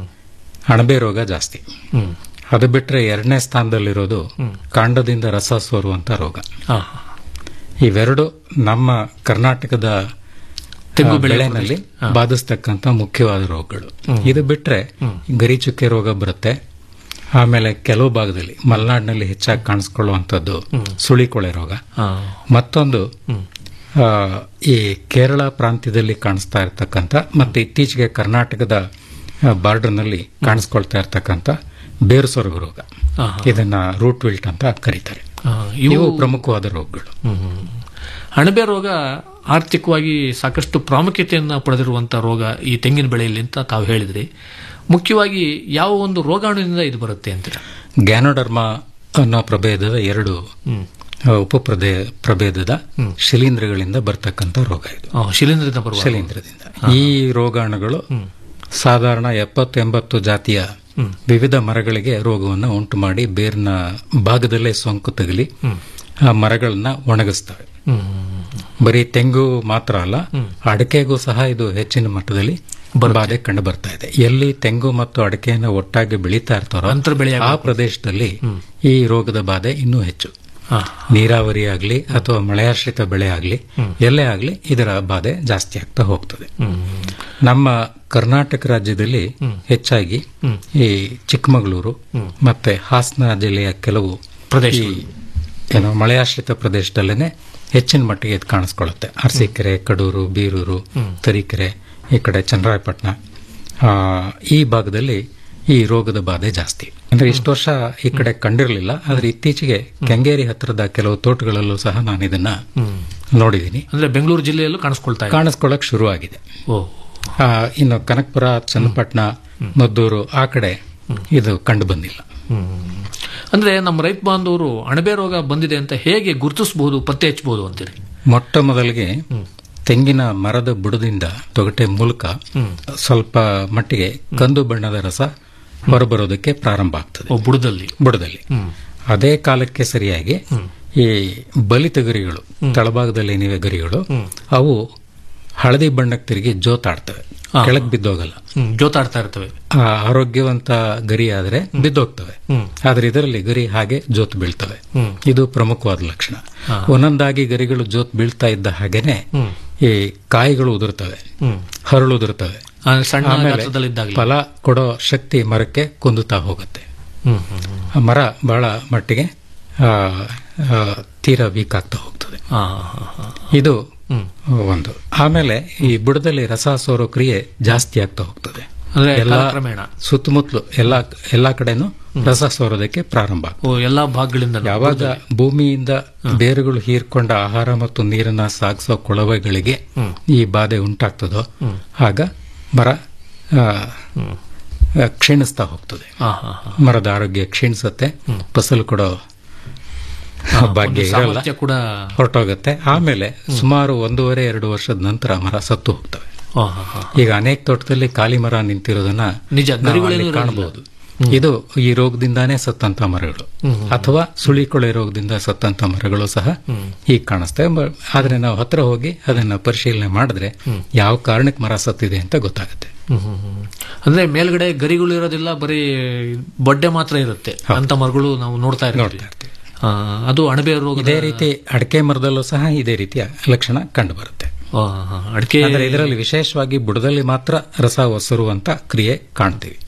ಅಣಬೆ ರೋಗ ಜಾಸ್ತಿ ಹ್ಮ್. ಅದು ಬಿಟ್ರೆ ಎರಡನೇ ಸ್ಥಾನದಲ್ಲಿರೋದು ಕಾಂಡದಿಂದ ರಸ ಸೋರುವಂತ ರೋಗ ಹಾ. ಇವೆರಡು ನಮ್ಮ ಕರ್ನಾಟಕದ ತೆಂಗು ಆ, ಬೆಳೆ ಬೆಳೆನಲ್ಲಿ ಪ್ರದೇಶ. ಹಾ. ಬಾಧಿಸ್ತಕ್ಕಂಥ ಮುಖ್ಯವಾದ ರೋಗಗಳು ಹ್ಮ್. ಇದು ಬಿಟ್ರೆ ಗರಿ ಚುಕ್ಕೆ ರೋಗ ಬರುತ್ತೆ ಆಮೇಲೆ ಕೆಲವು ಭಾಗದಲ್ಲಿ ಮಲೆನಾಡಿನಲ್ಲಿ ಹೆಚ್ಚಾಗಿ ಕಾಣಿಸ್ಕೊಳ್ಳುವಂಥದ್ದು ಸುಳಿಕೊಳೆ ರೋಗ ಹಾ. ಮತ್ತೊಂದು ಆ, ಈ ಕೇರಳ ಪ್ರಾಂತ್ಯದಲ್ಲಿ ಕಾಣಿಸ್ತಾ ಇರತಕ್ಕಂಥ ಮತ್ತೆ ಇತ್ತೀಚೆಗೆ ಕರ್ನಾಟಕದ ಬಾರ್ಡರ್ನಲ್ಲಿ ಕಾಣಿಸ್ಕೊಳ್ತಾ ಇರತಕ್ಕಂಥ ಬೇರು ಸೊರಗು ರೋಗ ಆಹಾ. ಇದನ್ನ ರೂಟ್ ವಿಲ್ಟ್ ಅಂತ ಕರೀತಾರೆ ಆ, ಇವು ಇವು ಪ್ರಮುಖವಾದ ರೋಗಗಳು ಹ್ಮ್. ಅಣಬೆ ರೋಗ ಆರ್ಥಿಕವಾಗಿ ಸಾಕಷ್ಟು ಪ್ರಾಮುಖ್ಯತೆಯನ್ನು ಪಡೆದಿರುವಂತಹ ರೋಗ ಈ ತೆಂಗಿನ ಬೆಳೆಯಲ್ಲಿ ಅಂತ ತಾವು ಹೇಳಿದ್ರಿ ಮುಖ್ಯವಾಗಿ ಯಾವ ಒಂದು ರೋಗಾಣುವಿನಿಂದ ಇದು ಬರುತ್ತೆ ಅಂತೀರ ಗ್ಯಾನೋಡರ್ಮಾ ಅನ್ನೋ ಪ್ರಭೇದದ ಎರಡು ಆ, ಉಪಪ್ರಭೇ ಪ್ರಭೇದದ ಶಿಲೀಂಧ್ರಗಳಿಂದ ಬರ್ತಕ್ಕಂಥ ರೋಗ ಇದು ಆ, ಶಿಲೀಂಧ್ರದಿಂದ ಬರುವ ರೋಗ. ಶಿಲೀಂಧ್ರದಿಂದ ಈ ರೋಗಾಣುಗಳು ಸಾಧಾರಣ ಎಪ್ಪತ್ತು ಎಂಬತ್ತು ಜಾತಿಯ ವಿವಿಧ ಮರಗಳಿಗೆ ರೋಗವನ್ನು ಉಂಟು ಮಾಡಿ ಬೇರಿನ ಭಾಗದಲ್ಲೇ ಸೋಂಕು ತಗಲಿ ಆ ಮರಗಳನ್ನ ಒಣಗಿಸ್ತವೆ ಬರೀ ತೆಂಗು ಮಾತ್ರ ಅಲ್ಲ ಅಡಕೆಗೂ ಸಹ ಇದು ಹೆಚ್ಚಿನ ಮಟ್ಟದಲ್ಲಿ ಬಾಧೆ ಕಂಡು ಬರ್ತಾ ಇದೆ ಎಲ್ಲಿ ತೆಂಗು ಮತ್ತು ಅಡಕೆಯನ್ನು ಒಟ್ಟಾಗಿ ಬೆಳೀತಾ ಇರ್ತಾರೋ ಅಂತರ ಬೆಳೆಯಾಗಿ ಆ ಪ್ರದೇಶದಲ್ಲಿ ಈ ರೋಗದ ಬಾಧೆ ಇನ್ನೂ ಹೆಚ್ಚು ಹಾ. ನೀರಾವರಿ ಆಗಲಿ ಅಥವಾ ಮಳೆಯಾಶ್ರಿತ ಬೆಳೆ ಆಗಲಿ ಎಲ್ಲೇ ಆಗಲಿ ಇದರ ಬಾಧೆ ಜಾಸ್ತಿ ಆಗ್ತಾ ಹೋಗ್ತದೆ ನಮ್ಮ ಕರ್ನಾಟಕ ರಾಜ್ಯದಲ್ಲಿ ಹೆಚ್ಚಾಗಿ ಈ ಚಿಕ್ಕಮಗಳೂರು ಮತ್ತೆ ಹಾಸನ ಜಿಲ್ಲೆಯ ಕೆಲವು ಪ್ರದೇಶಗಳು. ಈ ಏನೋ ಮಳೆಯಾಶ್ರಿತ ಪ್ರದೇಶದಲ್ಲೇನೆ ಹೆಚ್ಚಿನ ಮಟ್ಟಿಗೆ ಇದು ಕಾಣಿಸ್ಕೊಳ್ಳುತ್ತೆ ಅರಸೀಕೆರೆ ಕಡೂರು ಬೀರೂರು ತರೀಕೆರೆ ಈ ಕಡೆ ಚನ್ನರಾಯಪಟ್ಟಣ ಆ, ಈ ಭಾಗದಲ್ಲಿ ಈ ರೋಗದ ಬಾಧೆ ಜಾಸ್ತಿ ಅಂದ್ರೆ ಇಷ್ಟು ವರ್ಷ ಈ ಕಡೆ ಕಂಡಿರಲಿಲ್ಲ ಆದ್ರೆ ಇತ್ತೀಚೆಗೆ ಕೆಂಗೇರಿ ಹತ್ತಿರದ ಕೆಲವು ತೋಟಗಳಲ್ಲೂ ಸಹ ನಾನು ಇದನ್ನ ನೋಡಿದ್ದೀನಿ ಅಂದ್ರೆ ಬೆಂಗಳೂರು ಜಿಲ್ಲೆಯಲ್ಲೂ ಕಾಣಿಸ್ಕೊಳ್ತಾ ಇದೆ ಕಾಣಿಸ್ಕೊಳ್ಳಕ್ ಶುರುವಾಗಿದೆ ಓ ಆ, ಇನ್ನು ಕನಕಪುರ ಚನ್ನಪಟ್ಟಣ ಮದ್ದೂರು ಆ ಕಡೆ ಇದು ಕಂಡು ಬಂದಿಲ್ಲ ಅಂದ್ರೆ ನಮ್ಮ ರೈತ ಬಾಂಧವರು ಅಣಬೆ ರೋಗ ಬಂದಿದೆ ಅಂತ ಹೇಗೆ ಗುರುತಿಸಬಹುದು ಪತ್ತೆ ಹಚ್ಚಬಹುದು ಅಂತೀರಿ ಮೊಟ್ಟ ಮೊದಲಿಗೆ ತೆಂಗಿನ ಮರದ ಬುಡದಿಂದ ತೊಗಟೆ ಮೂಲಕ ಸ್ವಲ್ಪ ಮಟ್ಟಿಗೆ ಕಂದು ಬಣ್ಣದ ರಸ ಹೊರಬರೋದಕ್ಕೆ ಪ್ರಾರಂಭ ಆಗ್ತದೆ ಓ, ಬುಡದಲ್ಲಿ ಬುಡದಲ್ಲಿ ಅದೇ ಕಾಲಕ್ಕೆ ಸರಿಯಾಗಿ ಈ ಬಲಿತ ಗರಿಗಳು ತಳಭಾಗದಲ್ಲಿ ಏನಿವೆ ಗರಿಗಳು ಅವು ಹಳದಿ ಬಣ್ಣಕ್ಕೆ ತಿರುಗಿ ಜೋತಾಡ್ತವೆ ಹಾ. ಕೆಳಗೆ ಬಿದ್ದೋಗಲ್ಲ ಹ್ಮ್, ಜೋತಾಡ್ತಾ ಇರ್ತವೆ ಆ ಆರೋಗ್ಯವಂತ ಗರಿ ಆದ್ರೆ ಬಿದ್ದೋಗ್ತವೆ ಆದ್ರೆ ಇದರಲ್ಲಿ ಗರಿ ಹಾಗೆ ಜೋತ್ ಬೀಳ್ತವೆ ಹ್ಮ್. ಇದು ಪ್ರಮುಖವಾದ ಲಕ್ಷಣ ಹಾ. ಒಂದೊಂದಾಗಿ ಗರಿಗಳು ಜೋತ್ ಬೀಳ್ತಾ ಇದ್ದ ಹಾಗೇನೆ ಹ್ಮ್. ಈ ಕಾಯಿಗಳು ಉದುರ್ತವೆ ಹ್ಮ್. ಹರಳು ಉದುರ್ತವೆ ಆ, ಸಣ್ಣ ಆಮೇಲೆ ಗಾತ್ರದಲ್ಲಿದ್ದಾಗಲೇ. ಫಲ ಕೊಡೋ ಶಕ್ತಿ ಮರಕ್ಕೆ ಕುಂದುತ್ತಾ ಹೋಗುತ್ತೆ ಹ್ಮ್, ಹ್ಮ್, ಹ್ಮ್. ಆ ಮರ ಬಹಳ ಮಟ್ಟಿಗೆ ಆ, ಆ, ತೀರಾ ವೀಕ್ ಆಗ್ತಾ ಹೋಗ್ತದೆ ಹಾ, ಹಾ, ಹಾ. ಇದು ಹ್ಮ್. ಒಂದು ಆಮೇಲೆ ಈ ಬುಡದಲ್ಲಿ ರಸ ಸೋರೋ ಕ್ರಿಯೆ ಜಾಸ್ತಿ ಆಗ್ತಾ ಹೋಗ್ತದೆ ಅಂದ್ರೆ ಎಲ್ಲ ಕಾಲಕ್ರಮೇಣ. ಸುತ್ತಮುತ್ತಲು ಎಲ್ಲಾ ಎಲ್ಲಾ ಕಡೆನೂ ರಸ ಸೋರೋದಕ್ಕೆ ಪ್ರಾರಂಭ ಆಗ್ತದೆ. ಓ ಎಲ್ಲಾ ಭಾಗಗಳಿಂದ ಯಾವಾಗ ಭೂಮಿಯಿಂದ ಬೇರುಗಳು ಹೀರ್ಕೊಂಡ ಆಹಾರ ಮತ್ತು ನೀರನ್ನ ಸಾಗಿಸೋ ಕೊಳವೆಗಳಿಗೆ ಈ ಬಾಧೆ ಉಂಟಾಗ್ತದೋ ಆಗ ಮರ ಆ, ಆ, ಕ್ಷೀಣಿಸ್ತಾ ಹೋಗ್ತದೆ ಹಾ, ಹಾ, ಹಾ. ಮರದ ಆರೋಗ್ಯ ಕ್ಷೀಣಿಸುತ್ತೆ ಫಸಲು ಕೊಡೋ ಭಾಗ್ಯ ಒಂದು ಇರಲ್ಲ ಸಾಮರ್ಥ್ಯ ಕೂಡ ಹೊರಟೋಗುತ್ತೆ ಆಮೇಲೆ ಸುಮಾರು ಒಂದೂವರೆ ಎರಡು ವರ್ಷದ ನಂತರ ಮರ ಸತ್ತು ಹೋಗ್ತವೆ ಹಾ, ಹಾ, ಹಾ. ಈಗ ಅನೇಕ ತೋಟದಲ್ಲಿ ಖಾಲಿ ಮರ ನಿಂತಿರೋದನ್ನ ನಿಜ, ನಾವು ಗರಿಗಳೇನೂ ಅಲ್ಲಿ ಇರೋದಿಲ್ಲ. ಕಾಣಬಹುದು ಇದು ಈ ರೋಗದಿಂದಾನೇ ಸತ್ತಂತ ಮರಗಳು ಹ್ಮ್, ಹ್ಮ್. ಅಥವಾ ಸುಳಿಕೊಳೆ ರೋಗದಿಂದ ಸತ್ತಂತ ಮರಗಳು ಸಹ ಈಗ ಕಾಣಿಸ್ತವೆ ಬ- ಆದ್ರೆ ನಾವು ಹತ್ರ ಹೋಗಿ ಅದನ್ನ ಪರಿಶೀಲನೆ ಮಾಡಿದ್ರೆ ಯಾವ ಕಾರಣಕ್ಕೆ ಮರ ಸತ್ತಿದೆ ಅಂತ ಗೊತ್ತಾಗುತ್ತೆ ಹ್ಮ್, ಹ್ಮ್, ಹ್ಮ್. ಅಂದ್ರೆ ಮೇಲ್ಗಡೆ ಗರಿಗಳು ಇರೋದಿಲ್ಲ ಬರೀ ಬೊಡ್ಡೆ ಮಾತ್ರ ಇರುತ್ತೆ ಅಂತ ಮರಗಳು ನಾವು ನೋಡ್ತಾ ಇರ್ತೀವಿ ಆ, ಅದು ಅಣಬೆ ರೋಗ ಇದೇ ರೀತಿ ಅಡಕೆ ಮರದಲ್ಲೂ ಸಹ ಇದೇ ರೀತಿಯ ಲಕ್ಷಣ ಕಂಡು ಬರುತ್ತೆ ಅಡಕೆ ಅಂದ್ರೆ ಇದರಲ್ಲಿ ವಿಶೇಷವಾಗಿ ಬುಡದಲ್ಲಿ ಮಾತ್ರ ರಸ ಒಸರುವಂತ ಕ್ರಿಯೆ ಕಾಣ್ತೀವಿ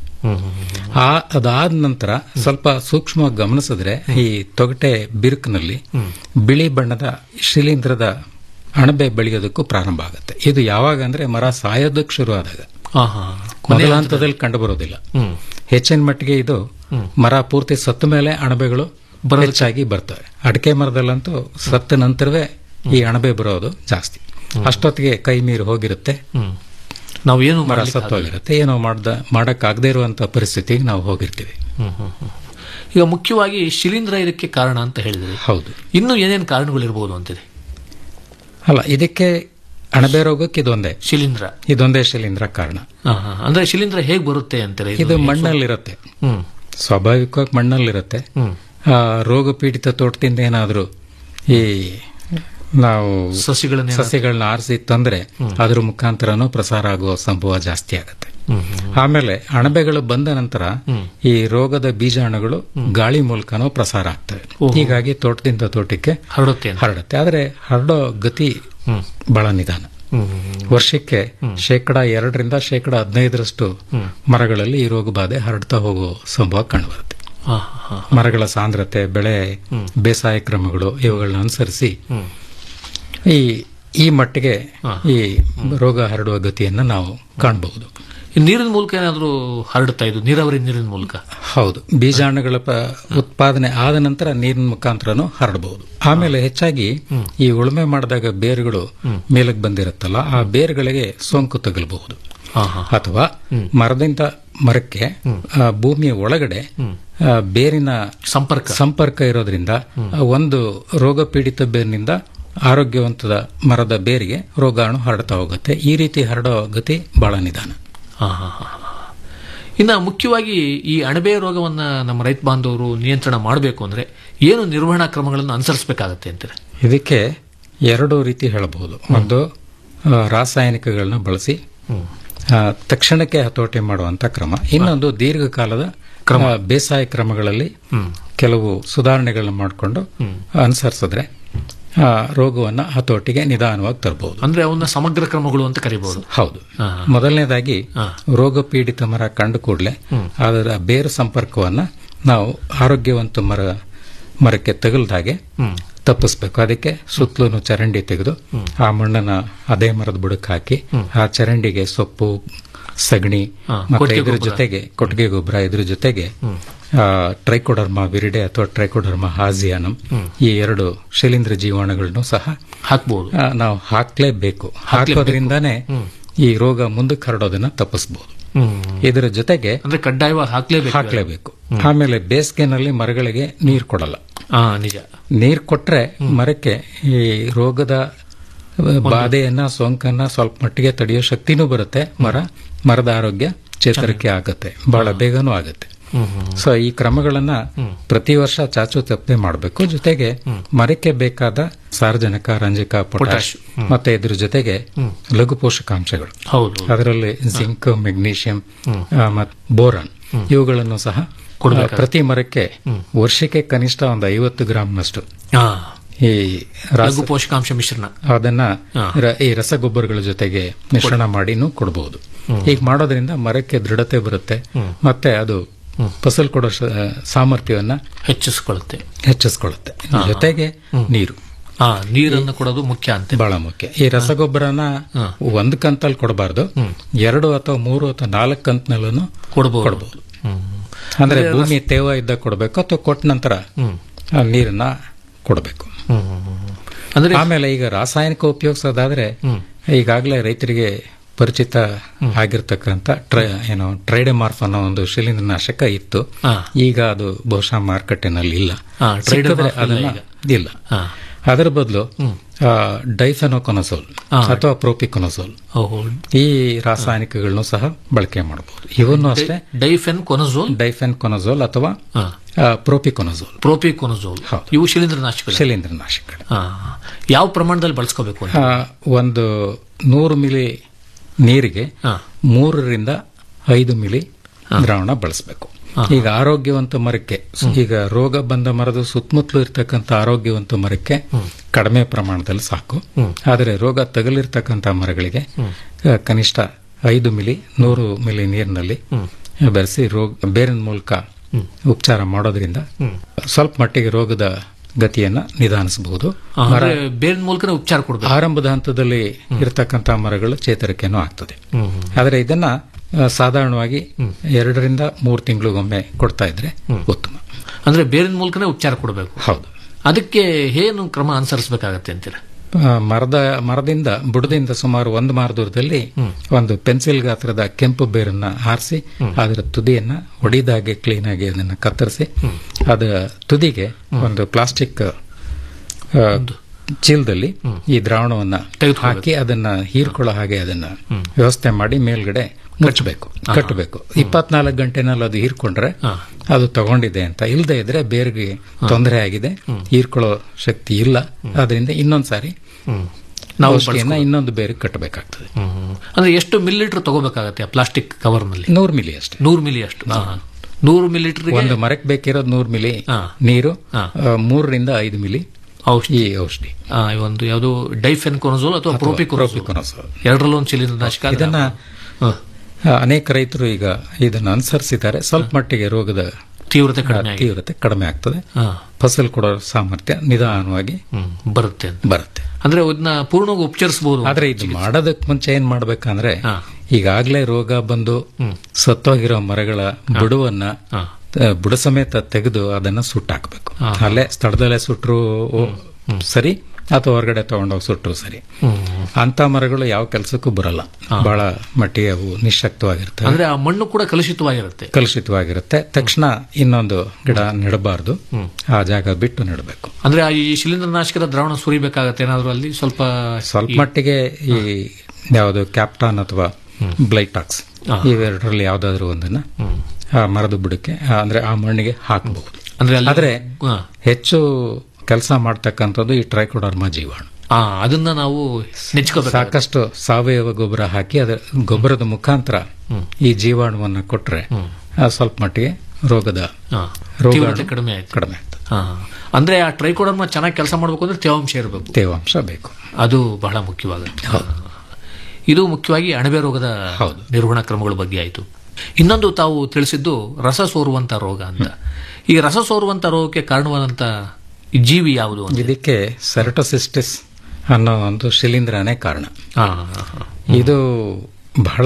ಆ ಅದಾದ ನಂತರ ಸ್ವಲ್ಪ ಸೂಕ್ಷ್ಮವಾಗಿ ಗಮನಿಸಿದ್ರೆ ಈ ತೊಗಟೆ ಬಿರುಕಿನಲ್ಲಿ ಬಿಳಿ ಬಣ್ಣದ ಶಿಲೀಂಧ್ರದ ಅಣಬೆ ಬೆಳೆಯೋದಕ್ಕೂ ಪ್ರಾರಂಭ ಆಗುತ್ತೆ ಇದು ಯಾವಾಗ ಅಂದ್ರೆ ಮರ ಸಾಯೋದಕ್ಕೆ ಶುರು ಆದಾಗ ಹಾ, ಹಾ. ಮೊದಲ ಹಂತದಲ್ಲಿ ಕಂಡು ಬರೋದಿಲ್ಲ ಹ್ಮ್. ಹೆಚ್ಚಿನ ಮಟ್ಟಿಗೆ ಇದು ಮರ ಪೂರ್ತಿ ಸತ್ತ ಮೇಲೆ ಅಣಬೆಗಳು ಹೆಚ್ಚಾಗಿ ಬರ್ತವೆ ಅಡಿಕೆ ಮರದಲ್ಲಂತೂ ಸತ್ತ ನಂತರವೇ ಈ ಅಣಬೆ ಬರೋದು ಜಾಸ್ತಿ ಅಷ್ಟೊತ್ತಿಗೆ ಕೈ ಮೀರಿ ಹೋಗಿರುತ್ತೆ ಹ್ಮ್. ನಾವು ಏನು ಮರ ಮಾಡ್ಲಿಕ್ಕೆ ಸತ್ತೋಗಿರುತ್ತೆ ಏನೋ ಮಾಡ್ದ ಮಾಡಕ್ಕಾಗದೇ ಇರುವಂತ ಪರಿಸ್ಥಿತಿಗೆ ನಾವು ಹೋಗಿರ್ತೀವಿ ಹ್ಮ್, ಹ್ಮ್, ಹ್ಮ್. ಈಗ ಮುಖ್ಯವಾಗಿ ಶಿಲೀಂಧ್ರ ಇದಕ್ಕೆ ಕಾರಣ ಅಂತ ಹೇಳಿದ್ರಿ ಹೌದು ಇನ್ನು ಏನೇನು ಕಾರಣಗಳಿರ್ಬೋದು ಅಂತಿದೆ ಅಲ್ಲ ಇದಕ್ಕೆ ಅಣಬೆ ರೋಗಕ್ಕೆ ಇದೊಂದೇ ಶಿಲೀಂಧ್ರ ಇದೊಂದೇ ಶಿಲೀಂಧ್ರ ಕಾರಣ ಹಾ, ಹಾ. ಅಂದ್ರೆ ಶಿಲೀಂಧ್ರ ಹೇಗ್ ಬರುತ್ತೆ ಅಂತಾರೆ ಇದು ಮಣ್ಣಲ್ಲಿರುತ್ತೆ ಹ್ಮ್ ಸ್ವಾಭಾವಿಕವಾಗಿ ಮಣ್ಣಲ್ಲಿರುತ್ತೆ ಹ್ಮ್. ಆ, ರೋಗ ಪೀಡಿತ ತೋಟದಿಂದ ಏನಾದರೂ ಈ ನಾವು ಸಸಿಗಳನ್ನ ಸಸಿಗಳನ್ನ ಆರಿಸಿ ತಂದ್ರೆ ಅದ್ರ ಮುಖಾಂತರನೂ ಪ್ರಸಾರ ಆಗುವ ಸಂಭವ ಜಾಸ್ತಿ ಆಗುತ್ತೆ ಹ್ಮ್, ಹ್ಮ್. ಆಮೇಲೆ ಅಣಬೆಗಳು ಬಂದ ನಂತರ ಈ ರೋಗದ ಬೀಜಾಣುಗಳು ಗಾಳಿ ಮೂಲಕನೂ ಪ್ರಸಾರ ಆಗ್ತವೆ ಓಹೋ. ಹೀಗಾಗಿ ತೋಟದಿಂದ ತೋಟಕ್ಕೆ ಹರಡುತ್ತೆ ಅಂತ. ಹರಡುತ್ತೆ ಆದ್ರೆ ಹರಡೋ ಗತಿ ಹ್ಮ್. ಬಹಳ ನಿಧಾನ ಹ್ಮ್, ಹ್ಮ್, ಹ್ಮ್. ವರ್ಷಕ್ಕೆ ಶೇಕಡ ಎರಡರಿಂದ ಶೇಕಡ ಹದಿನೈದರಷ್ಟು ಮರಗಳಲ್ಲಿ ಈ ರೋಗ ಬಾಧೆ ಹರಡ್ತಾ ಹೋಗೋ ಸಂಭವ ಕಂಡುಬರುತ್ತೆ ಹಾ, ಹಾ. ಮರಗಳ ಸಾಂದ್ರತೆ ಬೆಳೆ ಬೇಸಾಯ ಕ್ರಮಗಳು ಇವುಗಳನ್ನ ಅನುಸರಿಸಿ ಹ್ಮ್. ಈ ಈ ಮಟ್ಟಿಗೆ ಈ ರೋಗ ಹರಡುವ ಗತಿಯನ್ನ ನಾವು ಕಾಣಬಹುದು ಈ ನೀರಿನ ಮೂಲಕ ಏನಾದರೂ ಹರಡುತ್ತಾ ಇದು ನೀರಾವರಿ ನೀರಿನ ಮೂಲಕ ಹೌದು ಬೀಜಾಣುಗಳ ಪ- ಉತ್ಪಾದನೆ ಆದ ನಂತರ ನೀರಿನ ಮುಖಾಂತರನು ಹರಡಬಹುದು ಆಮೇಲೆ ಹೆಚ್ಚಾಗಿ ಈ ಉಳುಮೆ ಮಾಡಿದಾಗ ಬೇರುಗಳು ಮೇಲಕ್ಕೆ ಬಂದಿರುತ್ತಲ್ಲ ಆ ಬೇರುಗಳಿಗೆ ಸೋಂಕು ತಗಲಬಹುದು ಹಾ, ಹಾ. ಅಥವಾ ಮರದಿಂದ ಮರಕ್ಕೆ ಆ, ಭೂಮಿಯ ಒಳಗಡೆ ಆ, ಬೇರಿನ ಸಂಪರ್ಕ ಸಂಪರ್ಕ ಇರೋದ್ರಿಂದ ಆ, ಒಂದು ರೋಗ ಪೀಡಿತ ಬೇರಿನಿಂದ ಆರೋಗ್ಯವಂತದ ಮರದ ಬೇರಿಗೆ ರೋಗಾಣು ಹರಡ್ತಾ ಹೋಗುತ್ತೆ ಈ ರೀತಿ ಹರಡೋ ಗತಿ ಬಹಳ ನಿಧಾನ ಹಾ, ಹಾ, ಹಾ, ಹಾ. ಇನ್ನ ಮುಖ್ಯವಾಗಿ ಈ ಅಣಬೆ ರೋಗವನ್ನ ನಮ್ಮ ರೈತ ಬಾಂಧವರು ನಿಯಂತ್ರಣ ಮಾಡಬೇಕು ಅಂದ್ರೆ ಏನು ನಿರ್ವಹಣಾ ಕ್ರಮಗಳನ್ನು ಅನುಸರಿಸಬೇಕಾಗತ್ತೆ ಅಂತಾರೆ ಇದಕ್ಕೆ ಎರಡು ರೀತಿ ಹೇಳಬಹುದು ಒಂದು ಆ, ರಾಸಾಯನಿಕಗಳನ್ನ ಬಳಸಿ ಆ, ತಕ್ಷಣಕ್ಕೆ ಹತೋಟಿ ಮಾಡುವಂತ ಕ್ರಮ ಇನ್ನೊಂದು ದೀರ್ಘಕಾಲದ ಆ, ಬೇಸಾಯ ಕ್ರಮಗಳಲ್ಲಿ ಕೆಲವು ಸುಧಾರಣೆಗಳನ್ನ ಮಾಡಿಕೊಂಡು ಅನುಸರಿಸಿದ್ರೆ ಆ, ರೋಗವನ್ನ ಹತೋಟಿಗೆ ನಿಧಾನವಾಗಿ ತರಬಹುದು ಅಂದ್ರೆ ಅವನ್ನ ಸಮಗ್ರ ಕ್ರಮಗಳು ಅಂತ ಕರಿಬಹುದು ಹೌದು ಮೊದಲನೇದಾಗಿ ರೋಗ ಪೀಡಿತ ಮರ ಕಂಡು ಕೂಡಲೇ ಅದರ ಬೇರು ಸಂಪರ್ಕವನ್ನ ನಾವು ಆರೋಗ್ಯವಂತ ಮರ ಮರಕ್ಕೆ ತಗಲ್ದ ಹಾಗೆ ತಪ್ಪಿಸ್ಬೇಕು ಅದಕ್ಕೆ ಸುತ್ತಲೂ ಚರಂಡಿ ತೆಗೆದು ಆ ಮಣ್ಣನ್ನ ಅದೇ ಮರದ ಬುಡಕ್ಕೆ ಹಾಕಿ ಆ ಚರಂಡಿಗೆ ಸೊಪ್ಪು ಸಗಣಿ ಹಾ, ಮತ್ತೆ ಕೊಟ್ಟಿಗೆ ಇದ್ರ ಗೊಬ್ಬರ. ಜೊತೆಗೆ ಕೊಟ್ಟಿಗೆ ಗೊಬ್ಬರ ಇದ್ರ ಜೊತೆಗೆ ಆ, ಟ್ರೈಕೋಡರ್ಮಾ ವಿರಿಡೆ ಅಥವಾ ಟ್ರೈಕೋಡರ್ಮಾ ಹಾಸಿಯಾನಮ್ ಈ ಎರಡು ಶಿಲೀಂಧ್ರ ಜೀವಾಣುಗಳನ್ನು ಸಹ ಹಾಕ್ಬಹುದು ಆ, ನಾವು ಹಾಕ್ಲೇಬೇಕು ಹಾಕೋದ್ರಿಂದಾನೇ ಈ ರೋಗ ಮುಂದಕ್ಕೆ ಹರಡೋದನ್ನ ತಪ್ಪಿಸಬಹುದು ಇದರ ಜೊತೆಗೆ ಅಂದ್ರೆ ಕಡ್ಡಾಯವಾಗಿ ಹಾಕ್ಲೇಬೇಕು ಹಾಕ್ಲೇಬೇಕು ಆಮೇಲೆ ಬೇಸಿಗೆನಲ್ಲಿ ಮರಗಳಿಗೆ ನೀರು ಕೊಡಲ್ಲ ಹಾ ನಿಜ ನೀರು ಕೊಟ್ರೆ ಮರಕ್ಕೆ ಈ ರೋಗದ ಬಾಧೆಯನ್ನ ಸೋಂಕನ್ನ ಸ್ವಲ್ಪ ಮಟ್ಟಿಗೆ ತಡೆಯೋ ಶಕ್ತಿನೂ ಬರುತ್ತೆ ಮರ ಮರದ ಆರೋಗ್ಯ ಚೇತರಿಕೆ ಆಗುತ್ತೆ ಬಹಳ ಬೇಗನೂ ಆಗುತ್ತೆ ಸೊ ಈ ಕ್ರಮಗಳನ್ನ ಪ್ರತಿ ವರ್ಷ ಚಾಚು ತಪ್ಪದೆ ಮಾಡಬೇಕು ಜೊತೆಗೆ ಮರಕ್ಕೆ ಬೇಕಾದ ಸಾರ್ವಜನಿಕ ರಂಜಕ ಪೊಟ್ಯಾಶ್ ಮತ್ತೆ ಇದ್ರ ಜೊತೆಗೆ ಲಘು ಪೋಷಕಾಂಶಗಳು ಹೌದು ಅದರಲ್ಲಿ ಜಿಂಕ್ ಮೆಗ್ನೀಷಿಯಂ ಮತ್ತು ಬೋರಾನ್ ಇವುಗಳನ್ನು ಸಹ ಕೊಡ್ಬೇಕಾಗುತ್ತೆ. ಆ, ಪ್ರತಿ ಮರಕ್ಕೆ ವರ್ಷಕ್ಕೆ ಕನಿಷ್ಠ ಒಂದು ಐವತ್ತು ಗ್ರಾಂನಷ್ಟು ಹಾ ಈ ರಾಸ- ಲಘು ಪೋಷಕಾಂಶ ಮಿಶ್ರಣ ಅದನ್ನ ಹಾ. ರ- ಈ ರಸಗೊಬ್ಬರಗಳ ಜೊತೆಗೆ ಮಿಶ್ರಣ ಮಾಡಿನೂ ಕೊಡಬಹುದು ಹೀಗೆ ಮಾಡೋದ್ರಿಂದ ಮರಕ್ಕೆ ದೃಢತೆ ಬರುತ್ತೆ ಮತ್ತೆ ಅದು ಫಸಲ್ ಕೊಡೋ ಶ- ಸಾಮರ್ಥ್ಯವನ್ನ ಹೆಚ್ಚಿಸಿಕೊಳ್ಳುತ್ತೆ ಹೆಚ್ಚಿಸ್ಕೊಳ್ಳುತ್ತೆ ಜೊತೆಗೆ ನೀರು ಹಾ ನೀರನ್ನು ಕೊಡೋದು ಮುಖ್ಯ ಅಂತ ಬಹಳ ಮುಖ್ಯ ಈ ರಸಗೊಬ್ಬರನ ಒಂದ್ ಕಂತಲ್ಲಿ ಕೊಡಬಾರ್ದು ಎರಡು ಅಥವಾ ಮೂರು ಅಥವಾ ನಾಲ್ಕು ಕಂತ್ನಲ್ಲೂ ಕೊಡಬಹುದು ಕೊಡಬಹುದು ಅಂದ್ರೆ ಭೂಮಿ ತೇವ ಇದ್ದ ಕೊಡಬೇಕು ಅಥವಾ ಕೊಟ್ಟ ನಂತರ ಆ ನೀರನ್ನ ಕೊಡಬೇಕು ಅಂದ್ರೆ ಆಮೇಲೆ ಈಗ ರಾಸಾಯನಿಕ ಉಪಯೋಗಿಸೋದಾದ್ರೆ ಈಗಾಗಲೇ ರೈತರಿಗೆ ಪರಿಚಿತ ಆಗಿರ್ತಕ್ಕಂಥ ಟ್ರೈ ಏನು ಟ್ರೈಡೆಮಾರ್ಫ್ ಅನ್ನೋ ಒಂದು ಶಿಲೀಂಧ್ರನಾಶಕ ಇತ್ತು ಹಾ. ಈಗ ಅದು ಬಹುಶಃ ಮಾರುಕಟ್ಟೆನಲ್ಲಿ ಇಲ್ಲ ಹಾ, ಸಿಕ್ಕಿದ್ರೆ ಟ್ರೈಡೆಮಾರ್ಫ್ ಇಲ್ಲ ಅದನ್ನ- ಈಗ. ಇಲ್ಲ ಅದರ ಬದಲು ಡೈಫೆನೋಕೊನಸೋಲ್ ಹಾ. ಅಥವಾ ಪ್ರೋಪಿಕೊನಸೋಲ್ ಓಹೋ ಈ ರಾಸಾಯನಿಕಗಳನ್ನು ಸಹ ಬಳಕೆ ಮಾಡಬಹುದು ಇವನ್ನು ಅಷ್ಟೇ ಡೈಫೆನ್ ಕೊನಜೋಲ್ ಡೈಫೆನ್ ಕೊನಜೋಲ್ ಅಥವಾ ಪ್ರೋಪಿಕೊನಜೋಲ್ ಪ್ರೋಪಿಕೊನಜೋಲ್ ಇವು ಶಿಲೀಂಧ್ರನಾಶಕಗಳು ಶಿಲೀಂಧ್ರನಾಶಕಗಳು ಹಾ. ಯಾವ ಪ್ರಮಾಣದಲ್ಲಿ ಬಳಸ್ಕೋಬೇಕು ಅಂತ ಆ, ಒಂದು ನೂರು ಮಿಲಿ ನೀರಿಗೆ ಮೂರರಿಂದ ಐದು ಮಿಲಿ ದ್ರಾವಣ ಬಳಸಬೇಕು ಈಗ ಆರೋಗ್ಯವಂತ ಮರಕ್ಕೆ ಈಗ ರೋಗ ಬಂದ ಮರದ ಸುತ್ತಮುತ್ತಲು ಇರ್ತಕ್ಕಂಥ ಆರೋಗ್ಯವಂತ ಮರಕ್ಕೆ ಕಡಿಮೆ ಪ್ರಮಾಣದಲ್ಲಿ ಸಾಕು ಆದರೆ ರೋಗ ತಗಲಿರ್ತಕ್ಕಂಥ ಮರಗಳಿಗೆ ಆ, ಕನಿಷ್ಠ ಐದು ಮಿಲಿ ನೂರು ಮಿಲಿ ನೀರಿನಲ್ಲಿ ಬೆರೆಸಿ ರೋಗ ಬೇರಿನ ಮೂಲಕ ಉಪಚಾರ ಮಾಡೋದ್ರಿಂದ ಸ್ವಲ್ಪ ಮಟ್ಟಿಗೆ ರೋಗದ ಗತಿಯನ್ನ ನಿಧಾನಿಸಬಹುದು ಆ, ಅಂದ್ರೆ ಬೇರೆ ಮೂಲಕನೇ ಉಪಚಾರ ಕೊಡಬೇಕು ಆರಂಭದ ಹಂತದಲ್ಲಿ ಇರತಕ್ಕಂತ ಮರಗಳು ಚೇತರಿಕೆನೂ ಆಗ್ತದೆ ಹ್ಮ್. ಆದರೆ ಇದನ್ನ ಆ, ಸಾಧಾರಣವಾಗಿ ಎರಡರಿಂದ ಮೂರು ತಿಂಗಳಿಗೊಮ್ಮೆ ಕೊಡ್ತಾ ಇದ್ರೆ ಉತ್ತಮ ಅಂದ್ರೆ ಬೇರೆ ಮೂಲಕನೇ ಉಪಚಾರ ಕೊಡಬೇಕು ಹೌದು ಅದಕ್ಕೆ ಏನು ಕ್ರಮ ಅನುಸರಿಸಬೇಕಾಗತ್ತೆ ಅಂತೀರಾ ಆ, ಮರದ ಮರದಿಂದ ಬುಡದಿಂದ ಸುಮಾರು ಒಂದು ಮಾರ ದೂರದಲ್ಲಿ ಒಂದು ಪೆನ್ಸಿಲ್ ಗಾತ್ರದ ಕೆಂಪು ಬೇರನ್ನ ಆರಿಸಿ ಅದರ ತುದಿಯನ್ನ ಒಡಿದಾಗೆ ಕ್ಲೀನ್ ಆಗಿ ಅದನ್ನ ಕತ್ತರಿಸಿ ಅದರ ತುದಿಗೆ ಒಂದು ಪ್ಲಾಸ್ಟಿಕ್ ಆ, ಚೀಲದಲ್ಲಿ ಈ ದ್ರಾವಣವನ್ನ ಹಾಕಿ ಅದನ್ನ ಹೀರ್ಕೊಳ್ಳೋ ಹಾಗೆ ಅದನ್ನ ವ್ಯವಸ್ಥೆ ಮಾಡಿ ಮೇಲ್ಗಡೆ ಮುಚ್ಚಬೇಕು ಕಟ್ಟಬೇಕು ಇಪ್ಪತ್ನಾಲ್ಕು ಗಂಟೆನಲ್ಲಿ ಅದು ಹೀರ್ಕೊಂಡ್ರೆ ಅದು ತಗೊಂಡಿದೆ ಅಂತ ಇಲ್ಲದೆ ಇದ್ರೆ ಬೇರ್ಗೆ ತೊಂದರೆ ಆಗಿದೆ ಹೀರ್ಕೊಳ್ಳೋ ಶಕ್ತಿ ಇಲ್ಲ ಅದರಿಂದ ಇನ್ನೊಂದ್ಸಾರಿ ನಾವು ಔಷಧಿಯನ್ನ ಇನ್ನೊಂದು ಬೇರೆ ಕಟ್ಟಬೇಕಾಗ್ತದೆ ಹ್ಮ್. ಅಂದ್ರೆ ಎಷ್ಟು ಮಿಲಿಲೀಟರ್ ತಗೋಬೇಕಾಗತ್ತೆ ಆ ಪ್ಲಾಸ್ಟಿಕ್ ಕವರ್ ನಲ್ಲಿ ನೂರು ಮಿಲಿ ಅಷ್ಟೇ ನೂರು ಮಿಲಿ ಅಷ್ಟು ಹಾ. ನೂರು ಮಿಲಿಲೀಟರ್ ಒಂದು ಮರಕ್ಕೆ ಬೇಕಿರೋದು ನೂರು ಮಿಲಿ ನೀರು ಆ, ಮೂರರಿಂದ ಐದು ಮಿಲಿ ಔಷಧಿ ಈ ಔಷಧಿ ಒಂದು ಯಾವುದು ಡೈಫೆನ್ ಕೊನಜೋಲ್ ಅಥವಾ ಅಥವಾ ಪ್ರೋಪಿಕೊನಜೋಲ್ ಪ್ರೋಪಿಕೊನಜೋಲ್. ಎರಡರಲ್ಲೂ ಒಂದು ಶಿಲೀಂಧ್ರನಾಶಕ ಆದ್ರೆ ಇದನ್ನ ಆ, ಅನೇಕ ರೈತರು ಈಗ ಇದನ್ನು ಅನುಸರಿಸಿದ್ದಾರೆ ಸ್ವಲ್ಪ ಮಟ್ಟಿಗೆ ರೋಗದ ತೀವ್ರತೆ ಕಡಿಮೆ ಆ, ಆಗಿದೆ. ತೀವ್ರತೆ ಕಡಿಮೆ ಆಗ್ತದೆ ಹಾ. ಫಸಲು ಕೊಡೋ ಸಾಮರ್ಥ್ಯ ನಿಧಾನವಾಗಿ ಹ್ಮ್, ಬರುತ್ತೆ ಅಂತ. ಬರುತ್ತೆ ಅಂದ್ರೆ ಅದನ್ನ ಪೂರ್ಣವಾಗಿ ಉಪಚರಿಸಬಹುದು ಆದ್ರೆ ಇದು ಮಾಡೋದಕ್ ಮುಂಚೆ ಏನ್ ಮಾಡ್ಬೇಕಂದ್ರೆ ಈಗಾಗ್ಲೇ ರೋಗ ಬಂದು ಸತ್ತೋಗಿರೋ ಮರಗಳ ಬುಡವನ್ನ ಆ, ಬುಡ ಸಮೇತ ತೆಗೆದು ಅದನ್ನ ಸುಟ್ಟಾಕ್ಬೇಕು ಅಲ್ಲೇ ಸ್ಥಳದಲ್ಲೇ ಸುಟ್ರು ಓ, ಸರಿ ಅಥವಾ ಹೊರಗಡೆ ತಗೊಂಡೋಗಿ ಸುಟ್ರು ಸರಿ ಅಂತ ಮರಗಳು ಯಾವ ಕೆಲಸಕ್ಕೂ ಬರಲ್ಲ ಬಹಳ ಮಟ್ಟಿಗೆ ಅವು ನಿಶಕ್ತವಾಗಿರ್ತವೆ ಅಂದ್ರೆ ಆ ಮಣ್ಣು ಕೂಡ ಕಲುಷಿತವಾಗಿರುತ್ತೆ ಕಲುಷಿತವಾಗಿರುತ್ತೆ ತಕ್ಷಣ ಇನ್ನೊಂದು ಗಿಡ ನೆಡಬಾರ್ದು ಆ ಜಾಗ ಬಿಟ್ಟು ನೆಡಬೇಕು ಅಂದ್ರೆ ಆ ಈ ಶಿಲೀಂಧ್ರನಾಶಕದ ದ್ರಾವಣ ಸುರಿಬೇಕಾಗತ್ತೆ ಏನಾದ್ರು ಅಲ್ಲಿ ಸ್ವಲ್ಪ ಸ್ವಲ್ಪ ಮಟ್ಟಿಗೆ ಈ ಯಾವುದು ಕ್ಯಾಪ್ಟಾನ್ ಅಥವಾ ಬ್ಲೈಟಾಕ್ಸ್ ಇವೆರಡರಲ್ಲಿ ಯಾವ್ದಾದ್ರು ಒಂದನ್ನ ಆ ಮರದ ಬುಡಕ್ಕೆ ಆ, ಅಂದ್ರೆ ಆ ಮಣ್ಣಿಗೆ ಹಾಕಬಹುದು ಅಂದ್ರೆ ಅಲ್ಲಿ- ಆದ್ರೆ ಹಾ. ಹೆಚ್ಚು ಕೆಲಸ ಮಾಡ್ತಕ್ಕಂಥದ್ದು ಈ ಟ್ರೈಕೋಡರ್ಮಾ ಜೀವಾಣು ಆ ಅದನ್ನ ನಾವು ನೆಚ್ಕೋಬೇಕು ಸಾಕಷ್ಟು ಸಾವಯವ ಗೊಬ್ಬರ ಹಾಕಿ ಅದರ ಗೊಬ್ಬರದ ಮುಖಾಂತರ ಈ ಜೀವಾಣುವನ್ನ ಕೊಟ್ರೆ ಆ, ಸ್ವಲ್ಪ ಮಟ್ಟಿಗೆ ರೋಗದ ರೋಗಾಣು ತೀವ್ರತೆ ಕಡಿಮೆ ಆಯ್ತು ಕಡಿಮೆ ಆಗ್ತದೆ ಹಾ. ಅಂದ್ರೆ ಆ ಟ್ರೈಕೋಡರ್ಮ ಚೆನ್ನಾಗಿ ಕೆಲಸ ಮಾಡಬೇಕು ಅಂದ್ರೆ ತೇವಾಂಶ ಇರಬೇಕು ತೇವಾಂಶ ಬೇಕು ಅದು ಬಹಳ ಮುಖ್ಯವಾಗುತ್ತೆ ಇದು ಮುಖ್ಯವಾಗಿ ಅಣಬೆ ರೋಗದ ನಿರ್ವಹಣಾ ಕ್ರಮಗಳ ಬಗ್ಗೆ ಆಯಿತು ಇನ್ನೊಂದು ತಾವು ತಿಳಿಸಿದ್ದು ರಸ ಸೋರುವಂತ ರೋಗ ಅಂತ ಈ ರಸ ಸೋರುವಂತ ರೋಗಕ್ಕೆ ಕಾರಣವಾದಂತ ಜೀವಿ ಯಾವುದು ಅಂತ ಇದಕ್ಕೆ ಸೆರಟೋಸಿಸ್ಟಿಸ್ ಅನ್ನೋ ಒಂದು ಶಿಲೀಂಧ್ರನೇ ಕಾರಣ ಹಾ, ಇದು ಬಹಳ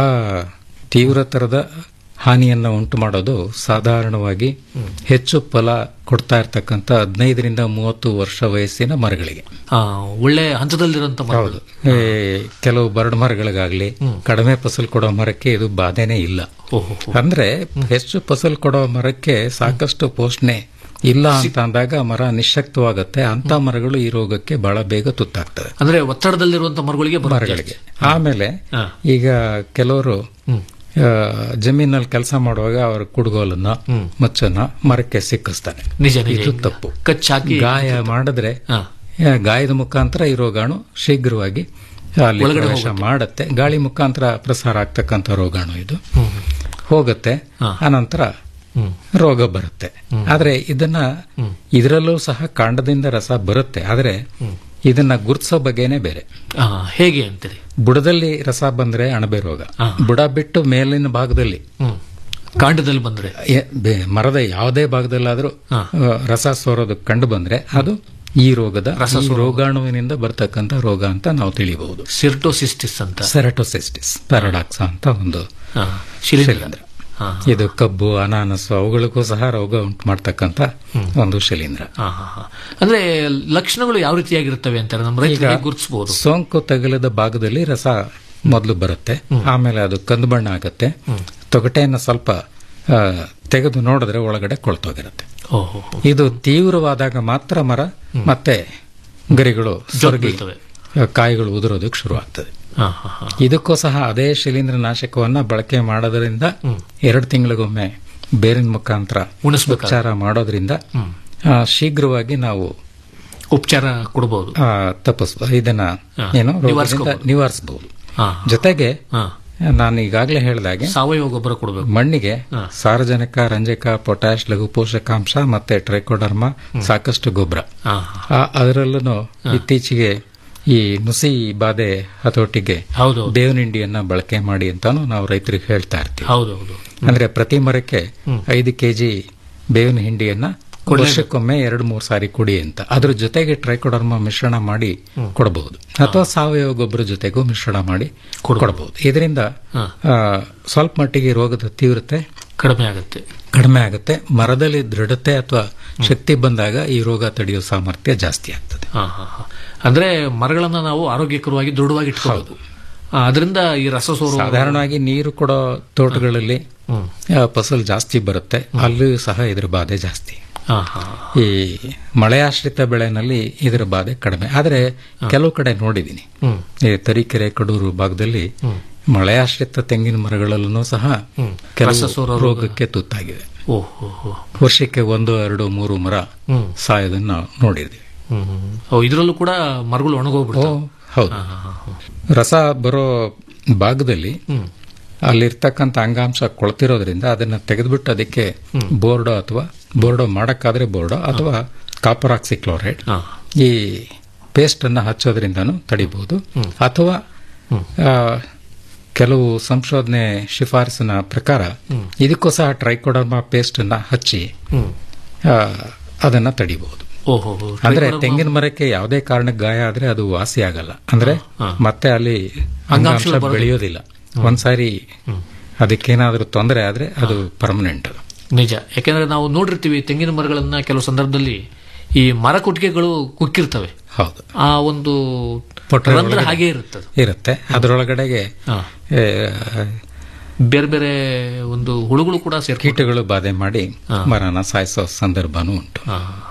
ತೀವ್ರತರದ ಹಾನಿಯನ್ನ ಉಂಟು ಮಾಡೋದು ಸಾಧಾರಣವಾಗಿ ಹೆಚ್ಚು ಫಲ ಕೊಡ್ತಾ ಇರ್ತಕ್ಕಂಥ ಹದಿನೈದರಿಂದ ಮೂವತ್ತು ವರ್ಷ ವಯಸ್ಸಿನ ಮರಗಳಿಗೆ ಆ, ಒಳ್ಳೆ ಹಂತದಲ್ಲಿರುವಂತ ಮರ ಹೌದು ಈ ಕೆಲವು ಬರಡು ಮರಗಳಿಗಾಗ್ಲಿ ಕಡಿಮೆ ಫಸಲು ಕೊಡೋ ಮರಕ್ಕೆ ಇದು ಬಾಧೆನೇ ಇಲ್ಲ ಅಂದ್ರೆ ಹೆಚ್ಚು ಫಸಲು ಕೊಡೋ ಮರಕ್ಕೆ ಸಾಕಷ್ಟು ಪೋಷಣೆ ಇಲ್ಲ ಅಂತ ಅಂದಾಗ ಮರ ನಿಶಕ್ತವಾಗುತ್ತೆ ಅಂತ ಮರಗಳು ಈ ರೋಗಕ್ಕೆ ಬಹಳ ಬೇಗ ತುತ್ತಾಗ್ತವೆ ಅಂದ್ರೆ ಒತ್ತಡದಲ್ಲಿರುವಂತ ಮರಗಳಿಗೆ ಬರುತ್ತೆ. ಮರಗಳಿಗೆ ಆಮೇಲೆ ಹಾ. ಈಗ ಕೆಲವರು ಆ, ಜಮೀನಲ್ಲಿ ಕೆಲಸ ಮಾಡುವಾಗ ಅವರ ಕುಡುಗೋಲನ್ನ ಮಚ್ಚನ್ನ ಮರಕ್ಕೆ ಸಿಕ್ಕಿಸ್ತಾನೆ ನಿಜ ನಿಜ ಇದು ತಪ್ಪು ಕಚ್ಚಾಕಿ ಗಾಯ ಮಾಡಿದ್ರೆ ಹಾ. ಆ, ಗಾಯದ ಮುಖಾಂತರ ಈ ರೋಗಾಣು ಶೀಘ್ರವಾಗಿ ಅಲ್ಲಿ ಒಳಗಡೆ ಪ್ರವೇಶ ಮಾಡುತ್ತೆ ಗಾಳಿ ಮುಖಾಂತರ ಪ್ರಸಾರ ಆಗ್ತಕ್ಕಂಥ ರೋಗಾಣು ಇದು ಹೋಗುತ್ತೆ ಆನಂತರ ರೋಗ ಬರುತ್ತೆ ಆದ್ರೆ ಇದನ್ನ ಇದರಲ್ಲೂ ಸಹ ಕಾಂಡದಿಂದ ರಸ ಬರುತ್ತೆ ಆದ್ರೆ ಇದನ್ನ ಗುರ್ತಿಸೋ ಬಗ್ಗೆನೇ ಬೇರೆ ಆ, ಹೇಗೆ ಅಂತೀರಿ ಬುಡದಲ್ಲಿ ರಸ ಬಂದ್ರೆ ಅಣಬೆ ರೋಗ ಬುಡ ಬಿಟ್ಟು ಮೇಲಿನ ಭಾಗದಲ್ಲಿ ಹ್ಮ್. ಕಾಂಡದಲ್ಲಿ ಬಂದ್ರೆ ಎ- ಬೆ- ಮರದ ಯಾವುದೇ ಭಾಗದಲ್ಲಾದ್ರೂ ಆ, ರಸ ಸೋರೋದು ಕಂಡು ಬಂದ್ರೆ ಅದು ಈ ರೋಗದ ಈ ರೋಗಾಣುವಿನಿಂದ ಬರ್ತಕ್ಕಂಥ ರೋಗ ಅಂತ ನಾವು ತಿಳಿಬಹುದು ಸಿರ್ಟೋಸಿಸ್ಟಿಸ್ ಅಂತ ಸೆರಟೋಸಿಸ್ಟಿಸ್ ಪ್ಯಾರಡಾಕ್ಸ ಅಂತ ಒಂದು ಹಾ, ಶಿಲೀಂಧ್ರ. ಶಿಲೀಂಧ್ರ ಹಾ. ಇದು ಕಬ್ಬು ಅನಾನಸು ಅವುಗಳಿಗೂ ಸಹ ರೋಗ ಉಂಟು ಮಾಡ್ತಕ್ಕಂಥ ಒಂದು ಶಿಲೀಂಧ್ರ ಹಾ, ಹಾ, ಹಾ. ಅಂದ್ರೆ ಲಕ್ಷಣಗಳು ಯಾವ ರೀತಿಯಾಗಿರ್ತವೆ ಅಂತಾರೆ ನಮ್ಮ ರೈತರಿಗೆ ಗುರುತಿಸಬಹುದು ಸೋಂಕು ತಗುಲಿದ ಭಾಗದಲ್ಲಿ ರಸ ಮೊದಲು ಬರುತ್ತೆ ಆಮೇಲೆ ಅದು ಕಂದು ಬಣ್ಣ ಆಗುತ್ತೆ ತೊಗಟೆಯನ್ನು ಸ್ವಲ್ಪ ಆ, ತೆಗೆದು ನೋಡಿದ್ರೆ ಒಳಗಡೆ ಕೊಳ್ತೋಗಿರುತ್ತೆ ಓಹೋ ಇದು ತೀವ್ರವಾದಾಗ ಮಾತ್ರ ಮರ ಮತ್ತೆ ಗರಿಗಳು ಸೊರಗಿ ಬೀಳ್ತವೆ. ಆ, ಕಾಯಿಗಳು ಉದುರೋದಕ್ಕೆ ಶುರು ಆಗ್ತದೆ ಹಾ ಹಾ ಹಾ ಇದಕ್ಕೂ ಸಹ ಅದೇ ಶಿಲೀಂಧ್ರ ನಾಶಕವನ್ನ ಬಳಕೆ ಮಾಡೋದ್ರಿಂದ ಎರಡು ತಿಂಗಳಿಗೊಮ್ಮೆ ಬೇರಿನ ಮುಖಾಂತರ ಉಣಿಸ್ಬೇಕಾಗುತ್ತೆ. ಉಪಚಾರ ಮಾಡೋದ್ರಿಂದ ಆ, ಶೀಘ್ರವಾಗಿ ನಾವು ಉಪಚಾರ ಕೊಡಬಹುದು ಆ, ತಪ್ಪಿಸ್ಬೋದು ಇದನ್ನ ಹಾ. ಏನು ರೋಗದಿಂದ ನಿವಾರಿಸ್ಕೋಬಹುದು. ನಿವಾರಿಸಬಹುದು ಹಾ. ಜೊತೆಗೆ ಹಾ. ನಾನು ಈಗಾಗಲೇ ಹೇಳಿದಾಗೆ ಸಾವಯವ ಗೊಬ್ಬರ ಕೊಡಬೇಕು ಮಣ್ಣಿಗೆ ಸಾರಜನಕ ರಂಜಕ ಪೊಟ್ಯಾಶ್ ಲಘು ಪೋಷಕಾಂಶ ಮತ್ತೆ ಟ್ರೈಕೋಡರ್ಮ ಸಾಕಷ್ಟು ಗೊಬ್ಬರ ಹಾ ಅದರಲ್ಲೂ ಇತ್ತೀಚೆಗೆ ಈ ನುಸಿ ಬಾಧೆ ಹತೋಟಿಗೆ ಹೌದು ಬೇವಿನ ಹಿಂಡಿಯನ್ನ ಬಳಕೆ ಮಾಡಿ ಅಂತಾನು ನಾವು ರೈತರಿಗೆ ಹೇಳ್ತಾ ಇರ್ತೀವಿ ಹೌದು ಹೌದು ಅಂದ್ರೆ ಪ್ರತಿ ಮರಕ್ಕೆ ಐದು ಕೆಜಿ ಬೇವಿನ ಹಿಂಡಿಯನ್ನ ವರ್ಷಕ್ಕೊಮ್ಮೆ ಎರಡು ಮೂರು ಸಾರಿ ಕುಡಿ ಅಂತ ಅದ್ರ ಜೊತೆಗೆ ಟ್ರೈಕೋಡರ್ಮ ಮಿಶ್ರಣ ಮಾಡಿ ಕೊಡಬಹುದು ಅಥವಾ ಸಾವಯವ ಗೊಬ್ಬರ ಜೊತೆಗೂ ಮಿಶ್ರಣ ಮಾಡಿ ಕೊಡಬಹುದು ಇದರಿಂದ ಆ, ಸ್ವಲ್ಪ ಮಟ್ಟಿಗೆ ರೋಗದ ತೀವ್ರತೆ ಕಡಿಮೆ ಆಗುತ್ತೆ ಕಡಿಮೆ ಆಗುತ್ತೆ ಮರದಲ್ಲಿ ದೃಢತೆ ಅಥವಾ ಶಕ್ತಿ ಬಂದಾಗ ಈ ರೋಗ ತಡೆಯೋ ಸಾಮರ್ಥ್ಯ ಜಾಸ್ತಿ ಆಗ್ತದೆ ಹಾ ಹಾ ಹಾ ಅಂದ್ರೆ ಮರಗಳನ್ನ ನಾವು ಆರೋಗ್ಯಕರವಾಗಿ ದೃಢವಾಗಿ ಇಟ್ಕೋಬಹುದು ಅದರಿಂದ ಈ ರಸಸೋರು ಸಾಧಾರಣವಾಗಿ ನೀರು ಕೊಡೋ ತೋಟಗಳಲ್ಲಿ ಆ, ಫಸಲು ಜಾಸ್ತಿ ಬರುತ್ತೆ ಅಲ್ಲಿಯೂ ಸಹ ಇದ್ರ ಬಾಧೆ ಜಾಸ್ತಿ ಹಾ ಹಾ ಈ ಮಳೆಯಾಶ್ರಿತ ಬೆಳೆನಲ್ಲಿ ಇದರ ಬಾಧೆ ಕಡಿಮೆ ಆದರೆ ಕೆಲವು ಕಡೆ ನೋಡಿದ್ದೀನಿ ಹ್ಮ್. ಈ ತರೀಕೆರೆ ಕಡೂರು ಭಾಗದಲ್ಲಿ ಮಳೆಯಾಶ್ರಿತ ತೆಂಗಿನ ಮರಗಳಲ್ಲೂ ಸಹ ಕೆಲವು ರಸಸೋರ ರೋಗ. ರೋಗಕ್ಕೆ ತುತ್ತಾಗಿದೆ ಓಹೋ ಹೋ ವರ್ಷಕ್ಕೆ ಒಂದು ಎರಡು ಮೂರು ಮರ ಹ್ಮ್. ಸಾಯೋದನ್ನ ನಾವು ನೋಡಿದ್ವಿ ಹ್ಮ್ ಹ್ಮ್. ಓ ಇದರಲ್ಲೂ ಕೂಡ ಮರಗಳು ಒಣಗೋಗ್ಬಿಡ್ತಾವೆ ಹೌದು ರಸ ಬರೋ ಭಾಗದಲ್ಲಿ ಅಲ್ಲಿರ್ತಕ್ಕಂಥ ಅಂಗಾಂಶ ಕೊಳ್ತಿರೋದ್ರಿಂದ ಅದನ್ನ ತೆಗೆದ್ಬಿಟ್ಟು ಅದಕ್ಕೆ ಬೋರ್ಡೋ ಅಥವಾ ಬೋರ್ಡೋ ಮಾಡಕ್ಕಾದ್ರೆ ಬೋರ್ಡೋ ಅಥವಾ ಕಾಪರ್ ಆಕ್ಸಿಕ್ಲೋರೈಡ್ ಈ ಪೇಸ್ಟ್ ಅನ್ನ ಹಚ್ಚೋದ್ರಿಂದನೂ ತಡಿಬಹುದು ಅಥವಾ ಆ, ಕೆಲವು ಸಂಶೋಧನೆ ಶಿಫಾರಸಿನ ಪ್ರಕಾರ ಇದಕ್ಕೂ ಸಹ ಟ್ರೈಕೋಡರ್ಮಾ ಪೇಸ್ಟ್ ಅನ್ನ ಹಚ್ಚಿ ಆ, ಅದನ್ನ ತಡಿಬಹುದು ಓಹೋ ಹೋ. ಅಂದ್ರೆ ಟ್ರೈಕೋಡರ್ಮಾ- ತೆಂಗಿನ ಮರಕ್ಕೆ ಯಾವುದೇ ಕಾರಣಕ್ಕೆ ಗಾಯ ಆದ್ರೆ ಅದು ವಾಸಿ ಆಗಲ್ಲ ಅಂದ್ರೆ ಮತ್ತೆ ಅಲ್ಲಿ ಅಂಗಾಂಶಗಳು ಅಂಗಾಂಶ ಬರೋದಿಲ್ಲ. ಬೆಳೆಯೋದಿಲ್ಲ ಒಂದ್ಸಾರಿ ಅದಕ್ಕೇನಾದ್ರೂ ತೊಂದರೆ ಆದ್ರೆ ಅದು ಪರ್ಮನೆಂಟ್ ನಿಜ ಯಾಕೆಂದ್ರೆ ನಾವು ನೋಡಿರ್ತೀವಿ ತೆಂಗಿನ ಮರಗಳನ್ನ ಕೆಲವು ಸಂದರ್ಭದಲ್ಲಿ ಈ ಮರ ಕುಟಿಕೆಗಳು ಕುಕ್ಕಿರ್ತವೆ ಹೌದು ಆ ಒಂದು ಪೊಟ್ಟ ರಂಧ್ರ ಒಳಗಡೆ ಹಾಗೆ ಇರುತ್ತದೆ ಇರುತ್ತೆ ಅದರೊಳಗಡೆಗೆ ಹಾ. ಏ, ಬೇರೆ ಬೇರೆ ಒಂದು ಹುಳುಗಳು ಕೂಡ ಸೇರ್ಕೊಂಡು ಕೀಟಗಳು ಬಾಧೆ ಮಾಡಿ ಮರನ ಸಾಯಿಸೋ ಸಂದರ್ಭನೂ ಉಂಟು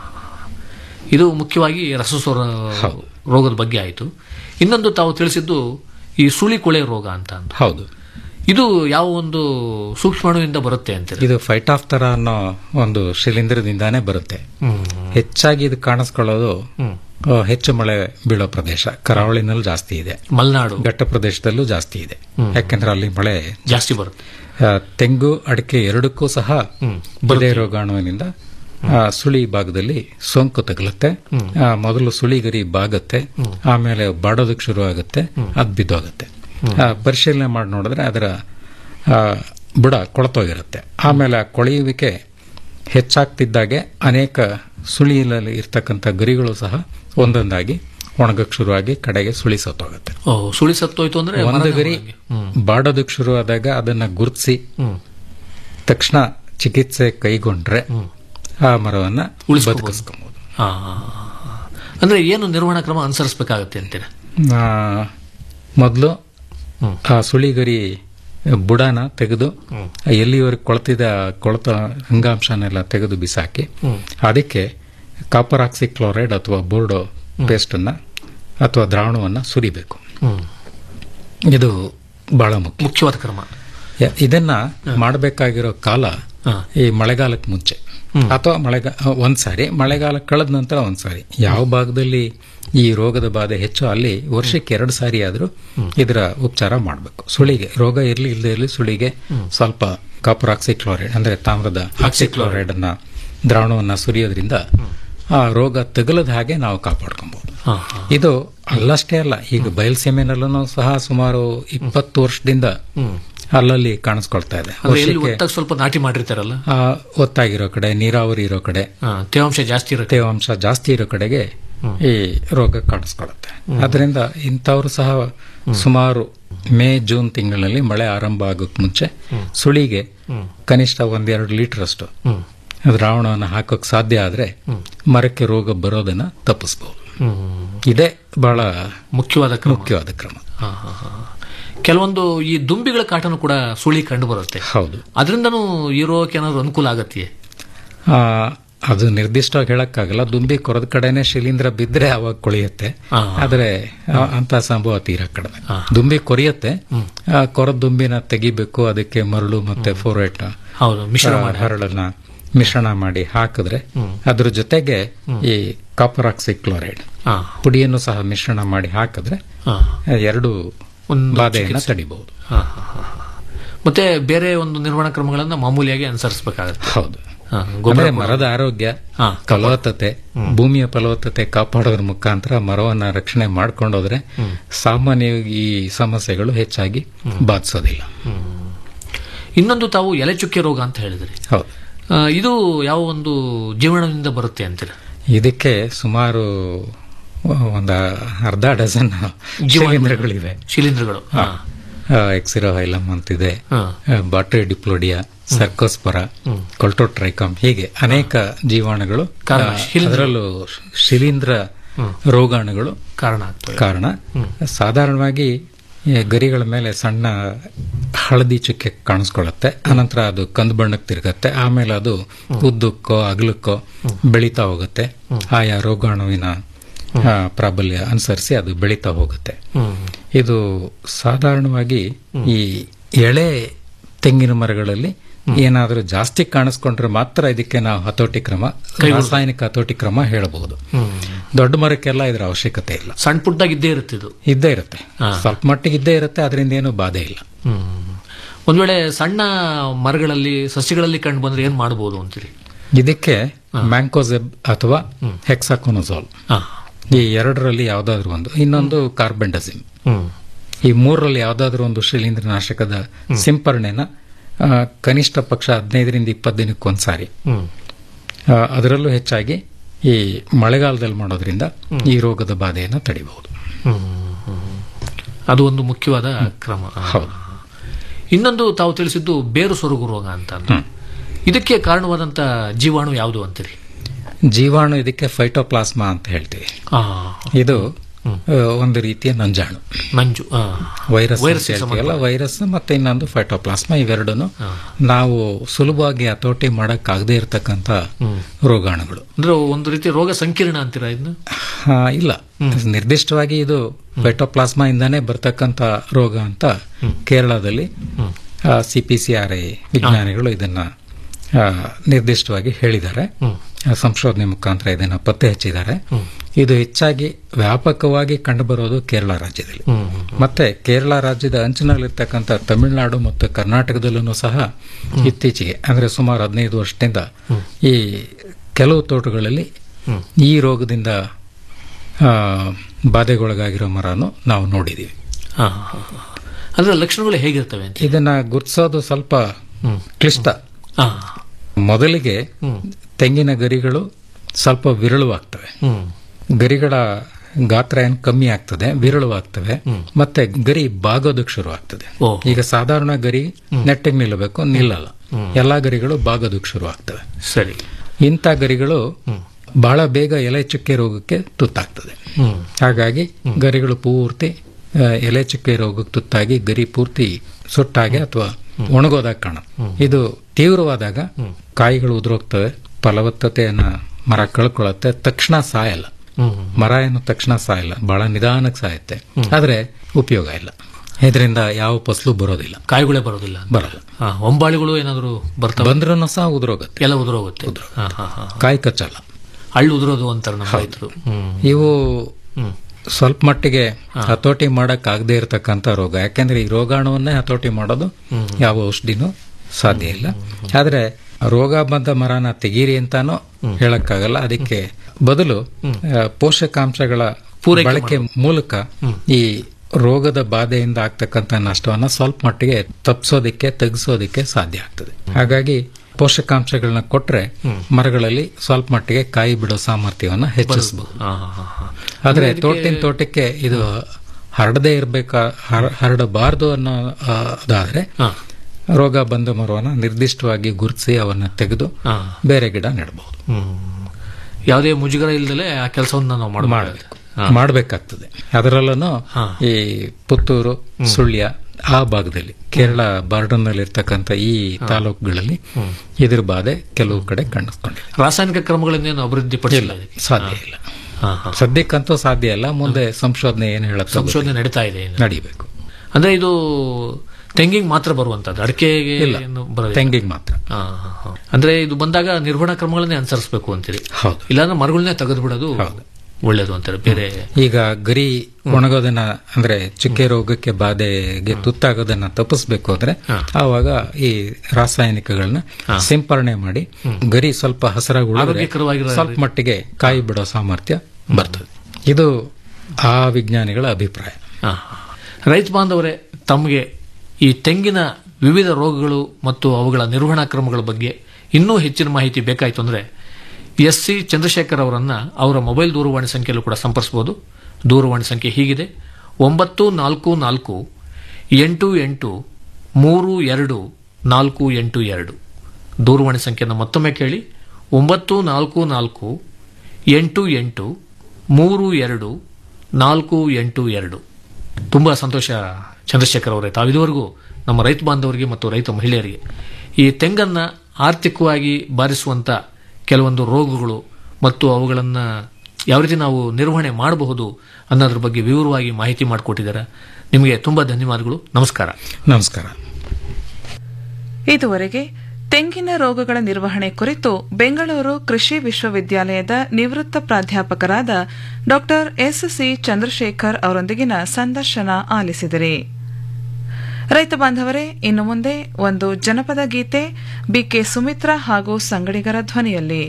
ಇದು ಮುಖ್ಯವಾಗಿ ರಸಸೋರ ರೋಗದ ಬಗ್ಗೆ ಆಯಿತು ಇನ್ನೊಂದು ತಾವು ತಿಳಿಸಿದ್ದು ಈ ಸುಳಿ ಕೊಳೆ ರೋಗ ಅಂತ ಅಂತ ಹೌದು ಇದು ಯಾವ ಒಂದು ಸೂಕ್ಷ್ಮಾಣುವಿಂದ ಬರುತ್ತೆ ಅಂತೀರಿ ಇದು ಫೈಟ್ ಆಫ್ ತರ ಅನ್ನೋ ಒಂದು ಶಿಲೀಂಧ್ರದಿಂದಾನೇ ಬರುತ್ತೆ ಹ್ಮ್. ಹೆಚ್ಚಾಗಿ ಇದು ಕಾಣಿಸ್ಕೊಳ್ಳೋದು ಆ, ಹೆಚ್ಚು ಮಳೆ ಬೀಳೋ ಪ್ರದೇಶ ಕರಾವಳಿನಲ್ಲೂ ಜಾಸ್ತಿ ಇದೆ ಮಲೆನಾಡು ಘಟ್ಟ ಪ್ರದೇಶದಲ್ಲೂ ಜಾಸ್ತಿ ಇದೆ ಯಾಕೆಂದ್ರೆ ಅಲ್ಲಿ ಮಳೆ ಜಾಸ್ತಿ ಬರುತ್ತೆ ಆ, ತೆಂಗು ಅಡಿಕೆ ಎರಡಕ್ಕೂ ಸಹ ಇದೇ ರೋಗಾಣುವಿನಿಂದ ಆ, ಸುಳಿ ಭಾಗದಲ್ಲಿ ಸೋಂಕು ತಗಲುತ್ತೆ ಆ, ಮೊದಲು ಸುಳಿಗರಿ ಬಾಗುತ್ತೆ ಆಮೇಲೆ ಬಾಡೋದಕ್ಕೆ ಶುರು ಆಗುತ್ತೆ ಅದು ಬಿದ್ದೋಗುತ್ತೆ ಆ, ಪರಿಶೀಲನೆ ಮಾಡಿ ನೋಡಿದ್ರೆ ಅದರ ಆ, ಬುಡ ಕೊಳತೋಗಿರುತ್ತೆ ಆಮೇಲೆ ಆ ಕೊಳೆಯುವಿಕೆ ಹೆಚ್ಚಾಗ್ತಿದ್ದಾಗೆ ಅನೇಕ ಸುಳಿಯಲ್ಲಿ ಇರ್ತಕ್ಕಂಥ ಗರಿಗಳು ಸಹ ಒಂದೊಂದಾಗಿ ಒಣಗಕ್ಕೆ ಶುರುವಾಗಿ ಕಡೆಗೆ ಸುಳಿ ಸತ್ತೋಗುತ್ತೆ ಓ ಸುಳಿ ಸತ್ತೋಯ್ತು ಅಂದ್ರೆ ಒಂದು ಮರನೇ ಗರಿ ಒಣಗಿ. ಹ್ಮ್. ಬಾಡೋದಕ್ಕೆ ಶುರು ಆದಾಗ ಅದನ್ನ ಗುರುತಿಸಿ ಹ್ಮ್. ತಕ್ಷಣ ಚಿಕಿತ್ಸೆ ಕೈಗೊಂಡ್ರೆ ಆ ಮರವನ್ನ ಉಳಿಸ್ಕೋಬಹುದು. ಬದುಕಿಸ್ಕೊಬಹುದು ಹಾ, ಹಾ, ಹಾ. ಅಂದ್ರೆ ಏನು ನಿರ್ವಹಣಾ ಕ್ರಮ ಅನುಸರಿಸಬೇಕಾಗತ್ತೆ ಅಂತೀರ ಮೊದಲು ಆ ಸುಳಿಗರಿ ಬುಡನ ತೆಗೆದು ಎಲ್ಲಿವರೆಗೆ ಕೊಳತಿದ ಕೊಳತ ಅಂಗಾಂಶನೆಲ್ಲ ತೆಗೆದು ಬಿಸಾಕಿ ಅದಕ್ಕೆ ಕಾಪರ್ ಆಕ್ಸಿಕ್ಲೋರೈಡ್ ಅಥವಾ ಬೋರ್ಡೋ ಪೇಸ್ಟ್ ಅನ್ನ ಅಥವಾ ದ್ರಾವಣವನ್ನ ಸುರಿಬೇಕು ಹ್ಮ್. ಇದು ಬಹಳ ಮುಖ್ಯ ಮುಖ್ಯವಾದ ಕ್ರಮ ಯ- ಇದನ್ನ ಮಾಡಬೇಕಾಗಿರೋ ಕಾಲ ಈ ಮಳೆಗಾಲಕ್ಕೆ ಮುಂಚೆ ಅಥವಾ ಮಳೆಗಾ ಒಂದ್ಸಾರಿ ಮಳೆಗಾಲ ಕಳೆದ ನಂತರ ಒಂದ್ಸಾರಿ ಯಾವ ಭಾಗದಲ್ಲಿ ಈ ರೋಗದ ಬಾಧೆ ಹೆಚ್ಚು ಅಲ್ಲಿ ವರ್ಷಕ್ಕೆ ಎರಡು ಸಾರಿ ಆದ್ರೂ ಇದರ ಉಪಚಾರ ಮಾಡಬೇಕು ಸುಳಿಗೆ ರೋಗ ಇರ್ಲಿ ಇಲ್ಲದೆ ಇರಲಿ ಸುಳಿಗೆ ಸ್ವಲ್ಪ ಕಾಪರ್ ಆಕ್ಸಿಕ್ಲೋರೈಡ್ ಅಂದ್ರೆ ತಾಮ್ರದ ಆಕ್ಸಿಕ್ಲೋರೈಡ್ ಅನ್ನ ದ್ರಾವಣವನ್ನ ಸುರಿಯೋದ್ರಿಂದ ಆ ರೋಗ ತಗಲದ ಹಾಗೆ ನಾವು ಕಾಪಾಡ್ಕೊಬಹುದು ಹಾ, ಹಾ. ಇದು ಅಲ್ಲಷ್ಟೇ ಅಲ್ಲ ಈಗ ಬಯಲ್ಸೀಮೆನಲ್ಲೂ ಸಹ ಸುಮಾರು ಇಪ್ಪತ್ತು ವರ್ಷದಿಂದ ಅಲ್ಲಲ್ಲಿ ಕಾಣಿಸ್ಕೊಳ್ತಾ ಇದೆ ಅಂದ್ರೆ ಎಲ್ಲಿ ವರ್ಷಕ್ಕೆ ಒತ್ತಾಗಿ ಸ್ವಲ್ಪ ನಾಟಿ ಮಾಡಿರ್ತಾರಲ್ಲ ಆ, ಒತ್ತಾಗಿರೋ ಕಡೆ ನೀರಾವರಿ ಇರೋ ಕಡೆ ಹಾ, ತೇವಾಂಶ ಜಾಸ್ತಿ ಇರುತ್ತೆ ತೇವಾಂಶ ಜಾಸ್ತಿ ಇರೋ ಕಡೆಗೆ ಈ ರೋಗ ಕಾಣಿಸ್ಕೊಳ್ಳುತ್ತೆ ಅದರಿಂದ ಇಂಥವ್ರು ಸಹ ಸುಮಾರು ಮೇ ಜೂನ್ ತಿಂಗಳಲ್ಲಿ ಮಳೆ ಆರಂಭ ಆಗೋಕ್ ಮುಂಚೆ ಸುಳಿಗೆ ಕನಿಷ್ಠ ಒಂದೆರಡು ಲೀಟರ್ ಅಷ್ಟು ದ್ರಾವಣವನ್ನು ಹಾಕೋಕ್ ಸಾಧ್ಯ ಆದ್ರೆ ಮರಕ್ಕೆ ರೋಗ ಬರೋದನ್ನ ತಪ್ಪಿಸಬಹುದು ಹ್ಮ್. ಇದೇ ಬಹಳ ಮುಖ್ಯವಾದ ಕ್ರಮ ಮುಖ್ಯವಾದ ಕ್ರಮ ಹಾ, ಹಾ, ಹಾ. ಕೆಲವೊಂದು ಈ ದುಂಬಿಗಳ ಕಾಟನು ಕೂಡ ಸುಳಿ ಕಂಡು ಬರುತ್ತೆ ಹೌದು ಅದರಿಂದನೂ ಈ ರೋಗಕ್ಕೆ ಏನಾದ್ರು ಅನುಕೂಲ ಆಗತ್ತೆ ಆ, ಅದು ನಿರ್ದಿಷ್ಟವಾಗಿ ಹೇಳಕ್ಕಾಗಲ್ಲ ದುಂಬಿ ಕೊರದ ಕಡೆನೆ ಶಿಲೀಂಧ್ರ ಬಿದ್ರೆ ಅವಾಗ ಕೊಳೆಯುತ್ತೆ ಆ. ಆದ್ರೆ ಆ, ಅಂತ ಸಂಭವ ತೀರಾ ಕಡಿಮೆ ದುಂಬಿ ಕೊರಿಯತ್ತೆ ಆ, ಕೊರದ ದುಂಬಿನ ತೆಗಿಬೇಕು ಅದಕ್ಕೆ ಮರಳು ಮತ್ತೆ ಫೋರೇಟ್ ಹೌದು ಮಿಶ್ರಣ ಮಾಡಿ ಹರಳನ್ನ ಮಿಶ್ರಣ ಮಾಡಿ ಹಾಕಿದ್ರೆ ಅದ್ರ ಜೊತೆಗೆ ಈ ಕಾಪರ್ ಆಕ್ಸಿಕ್ಲೋರೈಡ್ ಹಾ. ಪುಡಿಯನ್ನು ಸಹ ಮಿಶ್ರಣ ಮಾಡಿ ಹಾಕಿದ್ರೆ ಹಾ. ಎರಡು ಒಂದು ಬಾಧೆಯನ್ನ ಚಿಕಿತ್ಸೆ. ತಡಿಬಹುದು ಹಾ, ಹಾ, ಹಾ, ಹಾ. ಮತ್ತೆ ಬೇರೆ ಒಂದು ನಿರ್ವಹಣಾ ಕ್ರಮಗಳನ್ನ ಮಾಮೂಲಿಯಾಗಿ ಅನುಸರಿಸಬೇಕಾಗುತ್ತೆ ಹೌದು ಹಾ, ಗೊಬ್ಬರ ಅಂದ್ರೆ ಕೊಡೋದು. ಮರದ ಆರೋಗ್ಯ ಹಾ, ಫಲವತ್ತತೆ ಭೂಮಿಯ ಫಲವತ್ತತೆ ಕಾಪಾಡೋದ್ರ ಮುಖಾಂತರ ಮರವನ್ನ ರಕ್ಷಣೆ ಮಾಡ್ಕೊಂಡೋದ್ರೆ ಸಾಮಾನ್ಯವಾಗಿ ಈ ಸಮಸ್ಯೆಗಳು ಹೆಚ್ಚಾಗಿ ಬಾಧಿಸೋದಿಲ್ಲ ಇನ್ನೊಂದು ತಾವು ಎಲೆ ಚುಕ್ಕೆ ರೋಗ ಅಂತ ಹೇಳಿದ್ರಿ ಹೌದು ಆ, ಇದು ಯಾವ ಒಂದು ಜೀವನದಿಂದ ಬರುತ್ತೆ ಅಂತೀರ ಇದಕ್ಕೆ ಸುಮಾರು ಒಂದು ಅರ್ಧ ಡಜನ್ ಶಿಲೀಂಧ್ರಗಳಿವೆ ಶಿಲೀಂಧ್ರಗಳು ಹಾ. ಎಕ್ಸಿರೋ ಹೈಲಮ್ ಅಂತಿದೆ ಹಾ. ಬಾಟ್ರಿ ಡಿಪ್ಲೋಡಿಯಾ ಸರ್ಕೋಸ್ಪರ ಕೊಲ್ಟೋಟ್ರೈಕಮ್ ಹೀಗೆ ಅನೇಕ ಜೀವಾಣುಗಳು ಕಾರಣ, ಆ, ಶಿಲೀಂಧ್ರ. ಅದರಲ್ಲೂ ಶಿಲೀಂಧ್ರ ರೋಗಾಣುಗಳು ಕಾರಣ ಆಗ್ತವೆ ಕಾರಣ ಸಾಧಾರಣವಾಗಿ ಈ ಗರಿಗಳ ಮೇಲೆ ಸಣ್ಣ ಹಳದಿ ಚುಕ್ಕೆ ಕಾಣಿಸ್ಕೊಳ್ಳುತ್ತೆ ಅನಂತರ ಅದು ಕಂದು ಬಣ್ಣಕ್ಕೆ ತಿರುಗತ್ತೆ ಆಮೇಲೆ ಅದು ಉದ್ದಕ್ಕೋ ಅಗಲಕ್ಕೋ ಬೆಳೀತಾ ಹೋಗುತ್ತೆ ಆಯಾ ರೋಗಾಣುವಿನ ಆ, ಪ್ರಾಬಲ್ಯ ಅನುಸರಿಸಿ ಅದು ಬೆಳೀತಾ ಹೋಗುತ್ತೆ ಇದು ಸಾಧಾರಣವಾಗಿ ಈ ಎಳೆ ತೆಂಗಿನ ಮರಗಳಲ್ಲಿ ಏನಾದರೂ ಜಾಸ್ತಿ ಕಾಣಿಸ್ಕೊಂಡ್ರೆ ಮಾತ್ರ ಇದಕ್ಕೆ ನಾವು ಹತೋಟಿ ಕ್ರಮ ರಾಸಾಯನಿಕ ಹತೋಟಿ ಕ್ರಮ ಹೇಳಬಹುದು ದೊಡ್ಡ ಮರಕ್ಕೆಲ್ಲ ಇದರ ಅವಶ್ಯಕತೆ ಇಲ್ಲ ಸಣ್ಣ ಪುಟ್ಟದಾಗ ಇದ್ದೇ ಇರುತ್ತೆ ಇದು ಇದ್ದೇ ಇರುತ್ತೆ ಹಾ. ಸ್ವಲ್ಪ ಮಟ್ಟಿಗೆ ಇದ್ದೇ ಇರುತ್ತೆ ಅದರಿಂದ ಏನು ಬಾಧೆ ಇಲ್ಲ ಹ್ಮ್. ಒಂದ್ ವೇಳೆ ಸಣ್ಣ ಮರಗಳಲ್ಲಿ ಸಸ್ಯಗಳಲ್ಲಿ ಕಂಡು ಬಂದ್ರೆ ಏನ್ ಮಾಡಬಹುದು ಅಂತೀರಿ ಇದಕ್ಕೆ ಮ್ಯಾಂಕೋಸೆಬ್ ಅಥವಾ ಹೆಕ್ಸಾಕೋನೋಜಾಲ್ ಹಾ. ಈ ಎರಡರಲ್ಲಿ ಯಾವ್ದಾದ್ರು ಒಂದು ಇನ್ನೊಂದು ಕಾರ್ಬೆಂಡಸಿಮ್ ಹ್ಮ್. ಈ ಮೂರರಲ್ಲಿ ಯಾವ್ದಾದ್ರು ಒಂದು ಶಿಲೀಂಧ್ರ ನಾಶಕದ ಸಿಂಪರಣೆನ ಆ, ಕನಿಷ್ಠ ಪಕ್ಷ ಹದಿನೈದರಿಂದ ಇಪ್ಪತ್ತು ದಿನಕ್ಕೊಂದ್ಸಾರಿ ಹ್ಮ್. ಆ, ಅದರಲ್ಲೂ ಹೆಚ್ಚಾಗಿ ಈ ಮಳೆಗಾಲದಲ್ಲಿ ಮಾಡೋದ್ರಿಂದ ಈ ರೋಗದ ಬಾಧೆಯನ್ನು ತಡಿಬಹುದು ಹ್ಮ್. ಹ್ಮ್. ಅದು ಒಂದು ಮುಖ್ಯವಾದ ಕ್ರಮ ಹೌದು. ಇನ್ನೊಂದು ತಾವು ತಿಳಿಸಿದ್ದು ಬೇರು ಸೊರಗು ರೋಗ ಅಂತ ಅಂದು. ಇದಕ್ಕೆ ಕಾರಣವಾದಂತ ಜೀವಾಣು ಯಾವುದು ಅಂತೀರಿ ಜೀವಾಣು ಇದಕ್ಕೆ ಫೈಟೋಪ್ಲಾಸ್ಮಾ ಅಂತ ಹೇಳ್ತೀವಿ ಆ, ಇದು ಆ, ಒಂದು ರೀತಿಯ ನಂಜಾಣು ನಂಜು ಆ. ವೈರಸ್ ವೈರಸ್ ಅಂತ ಹೇಳ್ತೀವಲ್ಲ, ವೈರಸ್ ಮತ್ತೆ ಇನ್ನೊಂದು ಫೈಟೋಪ್ಲಾಸ್ಮಾ ಇವೆರಡೂ ನಾವು ಸುಲಭವಾಗಿ ಹತೋಟಿ ಮಾಡಕ್ ಆಗದೆ ಇರತಕ್ಕಂತ ರೋಗಾಣುಗಳು ಅಂದ್ರೆ ಒಂದು ರೀತಿ ರೋಗ ಸಂಕೀರ್ಣ ಅಂತೀರಾ ಇದನ್ನ ಆ, ಇಲ್ಲ ನಿರ್ದಿಷ್ಟವಾಗಿ ಇದು ಫೈಟೋಪ್ಲಾಸ್ಮಾ ಇಂದಾನೇ ಬರ್ತಕ್ಕಂತ ರೋಗ ಅಂತ ಕೇರಳದಲ್ಲಿ C P C R I ವಿಜ್ಞಾನಿಗಳು ಇದನ್ನ ಆ, ನಿರ್ದಿಷ್ಟವಾಗಿ ಹೇಳಿದ್ದಾರೆ ಆ, ಸಂಶೋಧನೆ ಮುಖಾಂತರ ಇದನ್ನ ಪತ್ತೆ ಹಚ್ಚಿದ್ದಾರೆ ಇದು ಹೆಚ್ಚಾಗಿ ವ್ಯಾಪಕವಾಗಿ ಕಂಡುಬರೋದು ಕೇರಳ ರಾಜ್ಯದಲ್ಲಿ ಮತ್ತೆ ಕೇರಳ ರಾಜ್ಯದ ಅಂಚಿನಲ್ಲಿರ್ತಕ್ಕಂಥ ತಮಿಳುನಾಡು ಮತ್ತು ಕರ್ನಾಟಕದಲ್ಲೂ ಸಹ ಇತ್ತೀಚೆಗೆ ಅಂದ್ರೆ ಸುಮಾರು ಹದಿನೈದು ವರ್ಷದಿಂದ ಈ ಕೆಲವು ತೋಟಗಳಲ್ಲಿ ಈ ರೋಗದಿಂದ ಆ, ಬಾಧೆಗೊಳಗಾಗಿರೋ ಮರನು ನಾವು ನೋಡಿದೀವಿ ಹಾ, ಹಾ, ಹಾ. ಅಂದ್ರೆ ಲಕ್ಷಣಗಳು ಹೇಗಿರ್ತವೆ ಅಂತ ಇದನ್ನ ಗುರ್ತಿಸೋದು ಸ್ವಲ್ಪ ಕ್ಲಿಷ್ಟ ಹಾ. ಮೊದಲಿಗೆ ತೆಂಗಿನ ಗರಿಗಳು ಸ್ವಲ್ಪ ವಿರಳವಾಗ್ತವೆ ಹ್ಮ್. ಗರಿಗಳ ಗಾತ್ರ ಏನು ಕಮ್ಮಿ ಆಗ್ತದೆ ವಿರಳವಾಗ್ತವೆ ಮತ್ತೆ ಗರಿ ಬಾಗೋದಕ್ಕೆ ಶುರು ಆಗ್ತದೆ ಓಹೋ. ಈಗ ಸಾಧಾರಣ ಗರಿ ನೆಟ್ಟಿಗೆ ನಿಲ್ಲಬೇಕು ನಿಲ್ಲಲ್ಲ ಎಲ್ಲಾ ಗರಿಗಳು ಬಾಗೋದಕ್ಕೆ ಶುರು ಆಗ್ತವೆ ಸರಿ ಇಂಥ ಗರಿಗಳು ಬಹಳ ಬೇಗ ಎಲೆ ಚುಕ್ಕೆ ರೋಗಕ್ಕೆ ತುತ್ತಾಗ್ತದೆ ಹ್ಮ್. ಹಾಗಾಗಿ ಗರಿಗಳು ಪೂರ್ತಿ ಆ, ಎಲೆ ಚುಕ್ಕೆ ರೋಗಕ್ಕೆ ತುತ್ತಾಗಿ ಗರಿ ಪೂರ್ತಿ ಸುಟ್ಟಾಗೆ ಅಥವಾ ಒಣಗೋದಾಗ ಕಾಣ ಇದು ತೀವ್ರವಾದಾಗ ಕಾಯಿಗಳು ಉದುರೋಗ್ತವೆ ಫಲವತ್ತತೆಯನ್ನ ಮರ ಕಳ್ಕೊಳ್ಳುತ್ತೆ ತಕ್ಷಣ ಸಾಯಲ್ಲ ಹ್ಮ್. ಮರ ಏನು ತಕ್ಷಣ ಸಾಯಲ್ಲ ಬಹಳ ನಿಧಾನಕ್ಕೆ ಸಾಯುತ್ತೆ ಆದ್ರೆ ಉಪಯೋಗ ಇಲ್ಲ ಇದರಿಂದ ಯಾವ ಫಸಲು ಬರೋದಿಲ್ಲ ಕಾಯಿಗಳೇ ಬರೋದಿಲ್ಲ ಬರಲ್ಲ ಹಾ, ಒಂಬಾಳಿಗಳು ಏನಾದ್ರು ಬರ್ತವೆ ಬಂದ್ರೂ ಸಹ ಉದುರೋಗುತ್ತೆ ಎಲ್ಲ ಉದುರೋಗುತ್ತೆ ಹಾ, ಹಾ, ಹಾ. ಕಾಯಿ ಕಚ್ಚಲ್ಲ ಹಳ್ಳು ಉದುರೋದು ಅಂತಾರೆ ನಮ್ಮ ರೈತರು ಹ್ಮ್. ಇವು ಸ್ವಲ್ಪ ಮಟ್ಟಿಗೆ ಹತೋಟಿ ಮಾಡಕ್ ಆಗದೆ ಇರತಕ್ಕಂತ ರೋಗ ಯಾಕೆಂದ್ರೆ ಈ ರೋಗಾಣುವನ್ನೇ ಹತೋಟಿ ಮಾಡೋದು ಯಾವ ಔಷಧಿನೂ ಸಾಧ್ಯ ಇಲ್ಲ ಆದ್ರೆ ರೋಗ ಬಂದ ಮರನ ತೆಗೀರಿ ಅಂತಾನೂ ಹೇಳಕ್ಕಾಗಲ್ಲ ಅದಕ್ಕೆ ಬದಲು ಆ, ಪೋಷಕಾಂಶಗಳ ಬಳಕೆ ಮೂಲಕ ಈ ರೋಗದ ಬಾಧೆಯಿಂದ ಆಗ್ತಕ್ಕಂಥ ನಷ್ಟವನ್ನ ಸ್ವಲ್ಪ ಮಟ್ಟಿಗೆ ತಪ್ಪಿಸೋದಿಕ್ಕೆ ತೆಗೆಸೋದಿಕ್ಕೆ ಸಾಧ್ಯ ಆಗ್ತದೆ ಹಾಗಾಗಿ ಪೋಷಕಾಂಶಗಳನ್ನ ಕೊಟ್ರೆ ಮರಗಳಲ್ಲಿ ಸ್ವಲ್ಪ ಮಟ್ಟಿಗೆ ಕಾಯಿ ಬಿಡೋ ಸಾಮರ್ಥ್ಯವನ್ನ ಹೆಚ್ಚಿಸಬಹುದು ಹಾ, ಹಾ, ಹಾ, ಹಾ. ಆದ್ರೆ ಇದಕ್ಕೆ- ತೋಟಿನ ತೋಟಕ್ಕೆ ಇದು ಹರಡದೇ ಇರ್ಬೇಕಾ ಹರ- ಹರಡಬಾರ್ದು ಅನ್ನೋ ಆ, ಅದಾದ್ರೆ ರೋಗ ಬಂದ ಮರವನ್ನ ನಿರ್ದಿಷ್ಟವಾಗಿ ಗುರುತಿಸಿ ಅವನ್ನ ತೆಗೆದು ಹಾ. ಬೇರೆ ಗಿಡ ನೆಡಬಹುದು ಹ್ಮ್. ಯಾವುದೇ ಮುಜುಗರ ಇಲ್ದಲೆ ಆ ಕೆಲಸವನ್ನ ನಾವು ಮಾಡಬೇಕು ಮಾಡಬೇಕಾಗ್ತದೆ ಅದರಲ್ಲೂ ಈ ಪುತ್ತೂರು ಸುಳ್ಯ ಆ ಭಾಗದಲ್ಲಿ ಕೇರಳ ಬಾರ್ಡರ್ನಲ್ಲಿ ಇರ್ತಕ್ಕಂಥ ಈ ತಾಲೂಕುಗಳಲ್ಲಿ ಇದ್ರ ಬಾಧೆ ಕೆಲವು ಕಡೆ ಕಾಣಿಸ್ಕೊಂಡಿದೆ ರಾಸಾಯನಿಕ ಕ್ರಮಗಳನ್ನೇನು ಅಭಿವೃದ್ಧಿ ಪಡಿಸಿಲ್ಲ ಸಾಧ್ಯ ಇಲ್ಲ ಸದ್ಯಕ್ಕಂತೂ ಸಾಧ್ಯ ಇಲ್ಲ ಮುಂದೆ ಸಂಶೋಧನೆ ಏನು ಹೇಳುತ್ತೆ ಸಂಶೋಧನೆ ನಡೀತಾ ಇದೆ ಇನ್ನು. ನಡೀಬೇಕು ಅಂದ್ರೆ ಇದು ತೆಂಗಿಗೆ ಮಾತ್ರ ಬರುವಂತದ್ದು ಅಡಿಕೆಗೆ ಇಲ್ಲ. ಏನು ಬರೋದಿಲ್ಲ? ತೆಂಗಿಗೆ ಮಾತ್ರ ಹಾ, ಹಾ, ಹಾ. ಅಂದ್ರೆ ಇದು ಬಂದಾಗ ನಿರ್ವಹಣಾ ಕ್ರಮಗಳನ್ನೇ ಅನುಸರಿಸಬೇಕು ಅಂತೀರಿ ಹೌದು ಇಲ್ಲಾಂದ್ರೆ ಮರಗಳನ್ನೇ ತೆಗೆದು ಬಿಡೋದು ಒಳ್ಳೇದು ಅಂತಾರೆ ಬೇರೆ ಈಗ ಗರಿ ಒಣಗೋದನ್ನ ಅಂದ್ರೆ ಚುಕ್ಕೆ ರೋಗಕ್ಕೆ ಬಾಧೆಗೆ ತುತ್ತಾಗೋದನ್ನ ತಪ್ಪಿಸ್ಬೇಕು ಅಂದ್ರೆ ಆವಾಗ ಈ ರಾಸಾಯನಿಕಗಳನ್ನ ಸಿಂಪರಣೆ ಮಾಡಿ ಗರಿ ಸ್ವಲ್ಪ ಹಸರಾಗಿ ಉಳಿದ್ರೆ ಆರೋಗ್ಯಕರವಾಗಿರೋ ಸ್ವಲ್ಪ ಮಟ್ಟಿಗೆ ಕಾಯಿ ಬಿಡೋ ಸಾಮರ್ಥ್ಯ ಬರ್ತದೆ ಇದು ಆ ವಿಜ್ಞಾನಿಗಳ ಅಭಿಪ್ರಾಯ ಹಾ. ರೈತ ಬಾಂಧವರೇ ತಮಗೆ ಈ ತೆಂಗಿನ ವಿವಿಧ ರೋಗಗಳು ಮತ್ತು ಅವುಗಳ ನಿರ್ವಹಣಾ ಕ್ರಮಗಳ ಬಗ್ಗೆ ಇನ್ನೂ ಹೆಚ್ಚಿನ ಮಾಹಿತಿ ಬೇಕಾಯಿತು ಅಂದ್ರೆ ಎಸ್ ಸಿ ಚಂದ್ರಶೇಖರ್ ಅವರನ್ನ ಅವರ ಮೊಬೈಲ್ ದೂರವಾಣಿ ಸಂಖ್ಯೆಯಲ್ಲೂ ಕೂಡ ಸಂಪರ್ಸಬಹುದು ದೂರವಾಣಿ ಸಂಖ್ಯೆ ಹೀಗಿದೆ ಒಂಬತ್ತು ನಾಲ್ಕು ನಾಲ್ಕು ಎಂಟು ಎಂಟು ಮೂರು ಎರಡು ನಾಲ್ಕು ಎಂಟು ಎರಡು ದೂರವಾಣಿ ಸಂಖ್ಯೆಯನ್ನು ಮತ್ತೊಮ್ಮೆ ಕೇಳಿ ಒಂಬತ್ತು ನಾಲ್ಕು ನಾಲ್ಕು ಎಂಟು ಎಂಟು ಮೂರು ಎರಡು ನಾಲ್ಕು ಎಂಟು ಎರಡು ತುಂಬಾ ಸಂತೋಷ ಚಂದ್ರಶೇಖರ್ ಅವರೇ ತಾವಿದುವರೆಗೂ ನಮ್ಮ ರೈತ ಬಾಂಧವರಿಗೆ ಮತ್ತು ರೈತ ಮಹಿಳೆಯರಿಗೆ ಈ ತೆಂಗನ್ನ ಆರ್ಥಿಕವಾಗಿ ಬಾರಿಸುವಂತ ಕೆಲವೊಂದು ರೋಗಗಳು ಮತ್ತು ಅವುಗಳನ್ನು ಯಾವ ರೀತಿ ನಾವು ನಿರ್ವಹಣೆ ಮಾಡಬಹುದು ಅನ್ನೋದ್ರ ಬಗ್ಗೆ ವಿವರವಾಗಿ ಮಾಹಿತಿ ಮಾಡಿಕೊಟ್ಟಿದ್ದಾರೆ ನಿಮಗೆ ತುಂಬಾ ಧನ್ಯವಾದಗಳು ನಮಸ್ಕಾರ ನಮಸ್ಕಾರ ಇದುವರೆಗೆ ತೆಂಗಿನ ರೋಗಗಳ ನಿರ್ವಹಣೆ ಕುರಿತು ಬೆಂಗಳೂರು ಕೃಷಿ ವಿಶ್ವವಿದ್ಯಾಲಯದ ನಿವೃತ್ತ ಪ್ರಾಧ್ಯಾಪಕರಾದ ಡಾ ಎಸ್ಸಿ ಚಂದ್ರಶೇಖರ್ ಅವರೊಂದಿಗಿನ ಸಂದರ್ಶನ ಆಲಿಸಿದಿರಿ ರೈತ ಬಾಂಧವರೇ ಇನ್ನು ಮುಂದೆ ಒಂದು ಜನಪದ ಗೀತೆ ಬಿಕೆ ಸುಮಿತ್ರಾ ಹಾಗೂ ಸಂಗಡಿಗರ ಧ್ವನಿಯಲ್ಲಿ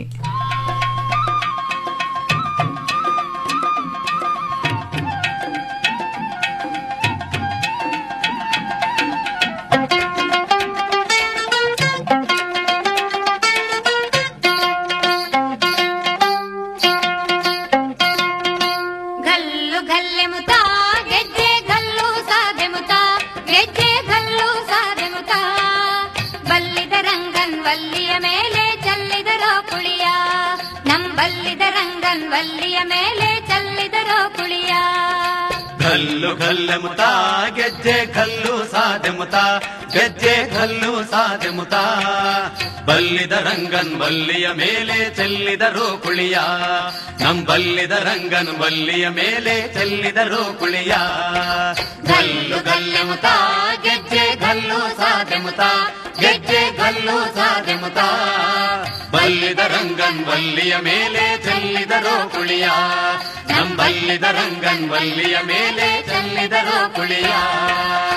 ಗಲ್ಲು ಗಲ್ಲೆ ಮುತ ಗೆಜ್ಜೆ ಗಲ್ಲು ಸಾದೆ ಮುತ ಗೆಜ್ಜೆ ಗಲ್ಲು ಸಾದೆ ಮುತ ಬಲ್ಲಿದ ರಂಗನ್ ವಲ್ಲಿಯ ಮೇಲೆ ಚೆಲ್ಲಿದರೋ ಕುಳಿಯ ನಂಬಲ್ಲಿದ ರಂಗನ್ ವಲ್ಲಿಯ ಮೇಲೆ ಚೆಲ್ಲಿದರೋ ಕುಳಿಯ ಗಲ್ಲು ಗಲ್ಲೆ ಮುತ ಗೆಜ್ಜೆ ಗಲ್ಲು ಸಾದೆ ಮುತ ಗೆಜ್ಜೆ ಗಲ್ಲು ಸಾದೆ ಮುತ ಬಲ್ಲಿದ ರಂಗನ್ ಬಲ್ಲಿಯ ಮೇಲೆ ಚೆಲ್ಲಿದರು ಕುಳಿಯ ನಮ್ ಬಲ್ಲಿದ ರಂಗನ್ ಬಲ್ಲಿಯ ಮೇಲೆ ಚೆಲ್ಲಿದರು ಕುಳಿಯ ಗಲ್ಲು ಗಲ್ಲೆ ಮುತ ಗೆಜ್ಜೆ ಗಲ್ಲು ಸಾದೆ ಮುತ ಗೆಜ್ಜೆ ಗಲ್ಲು ಸಾದೆ ಮುತ ಬಲ್ಲಿದ ರಂಗನ್ ಬಲ್ಲಿಯ ಮೇಲೆ ಚೆಲ್ಲಿದರು ಕುಳಿಯ ನಮ್ ಬಲ್ಲಿದ ರಂಗನ್ ಬಲ್ಲಿಯ ಮೇಲೆ ಚೆಲ್ಲಿದರು ಕುಳಿಯ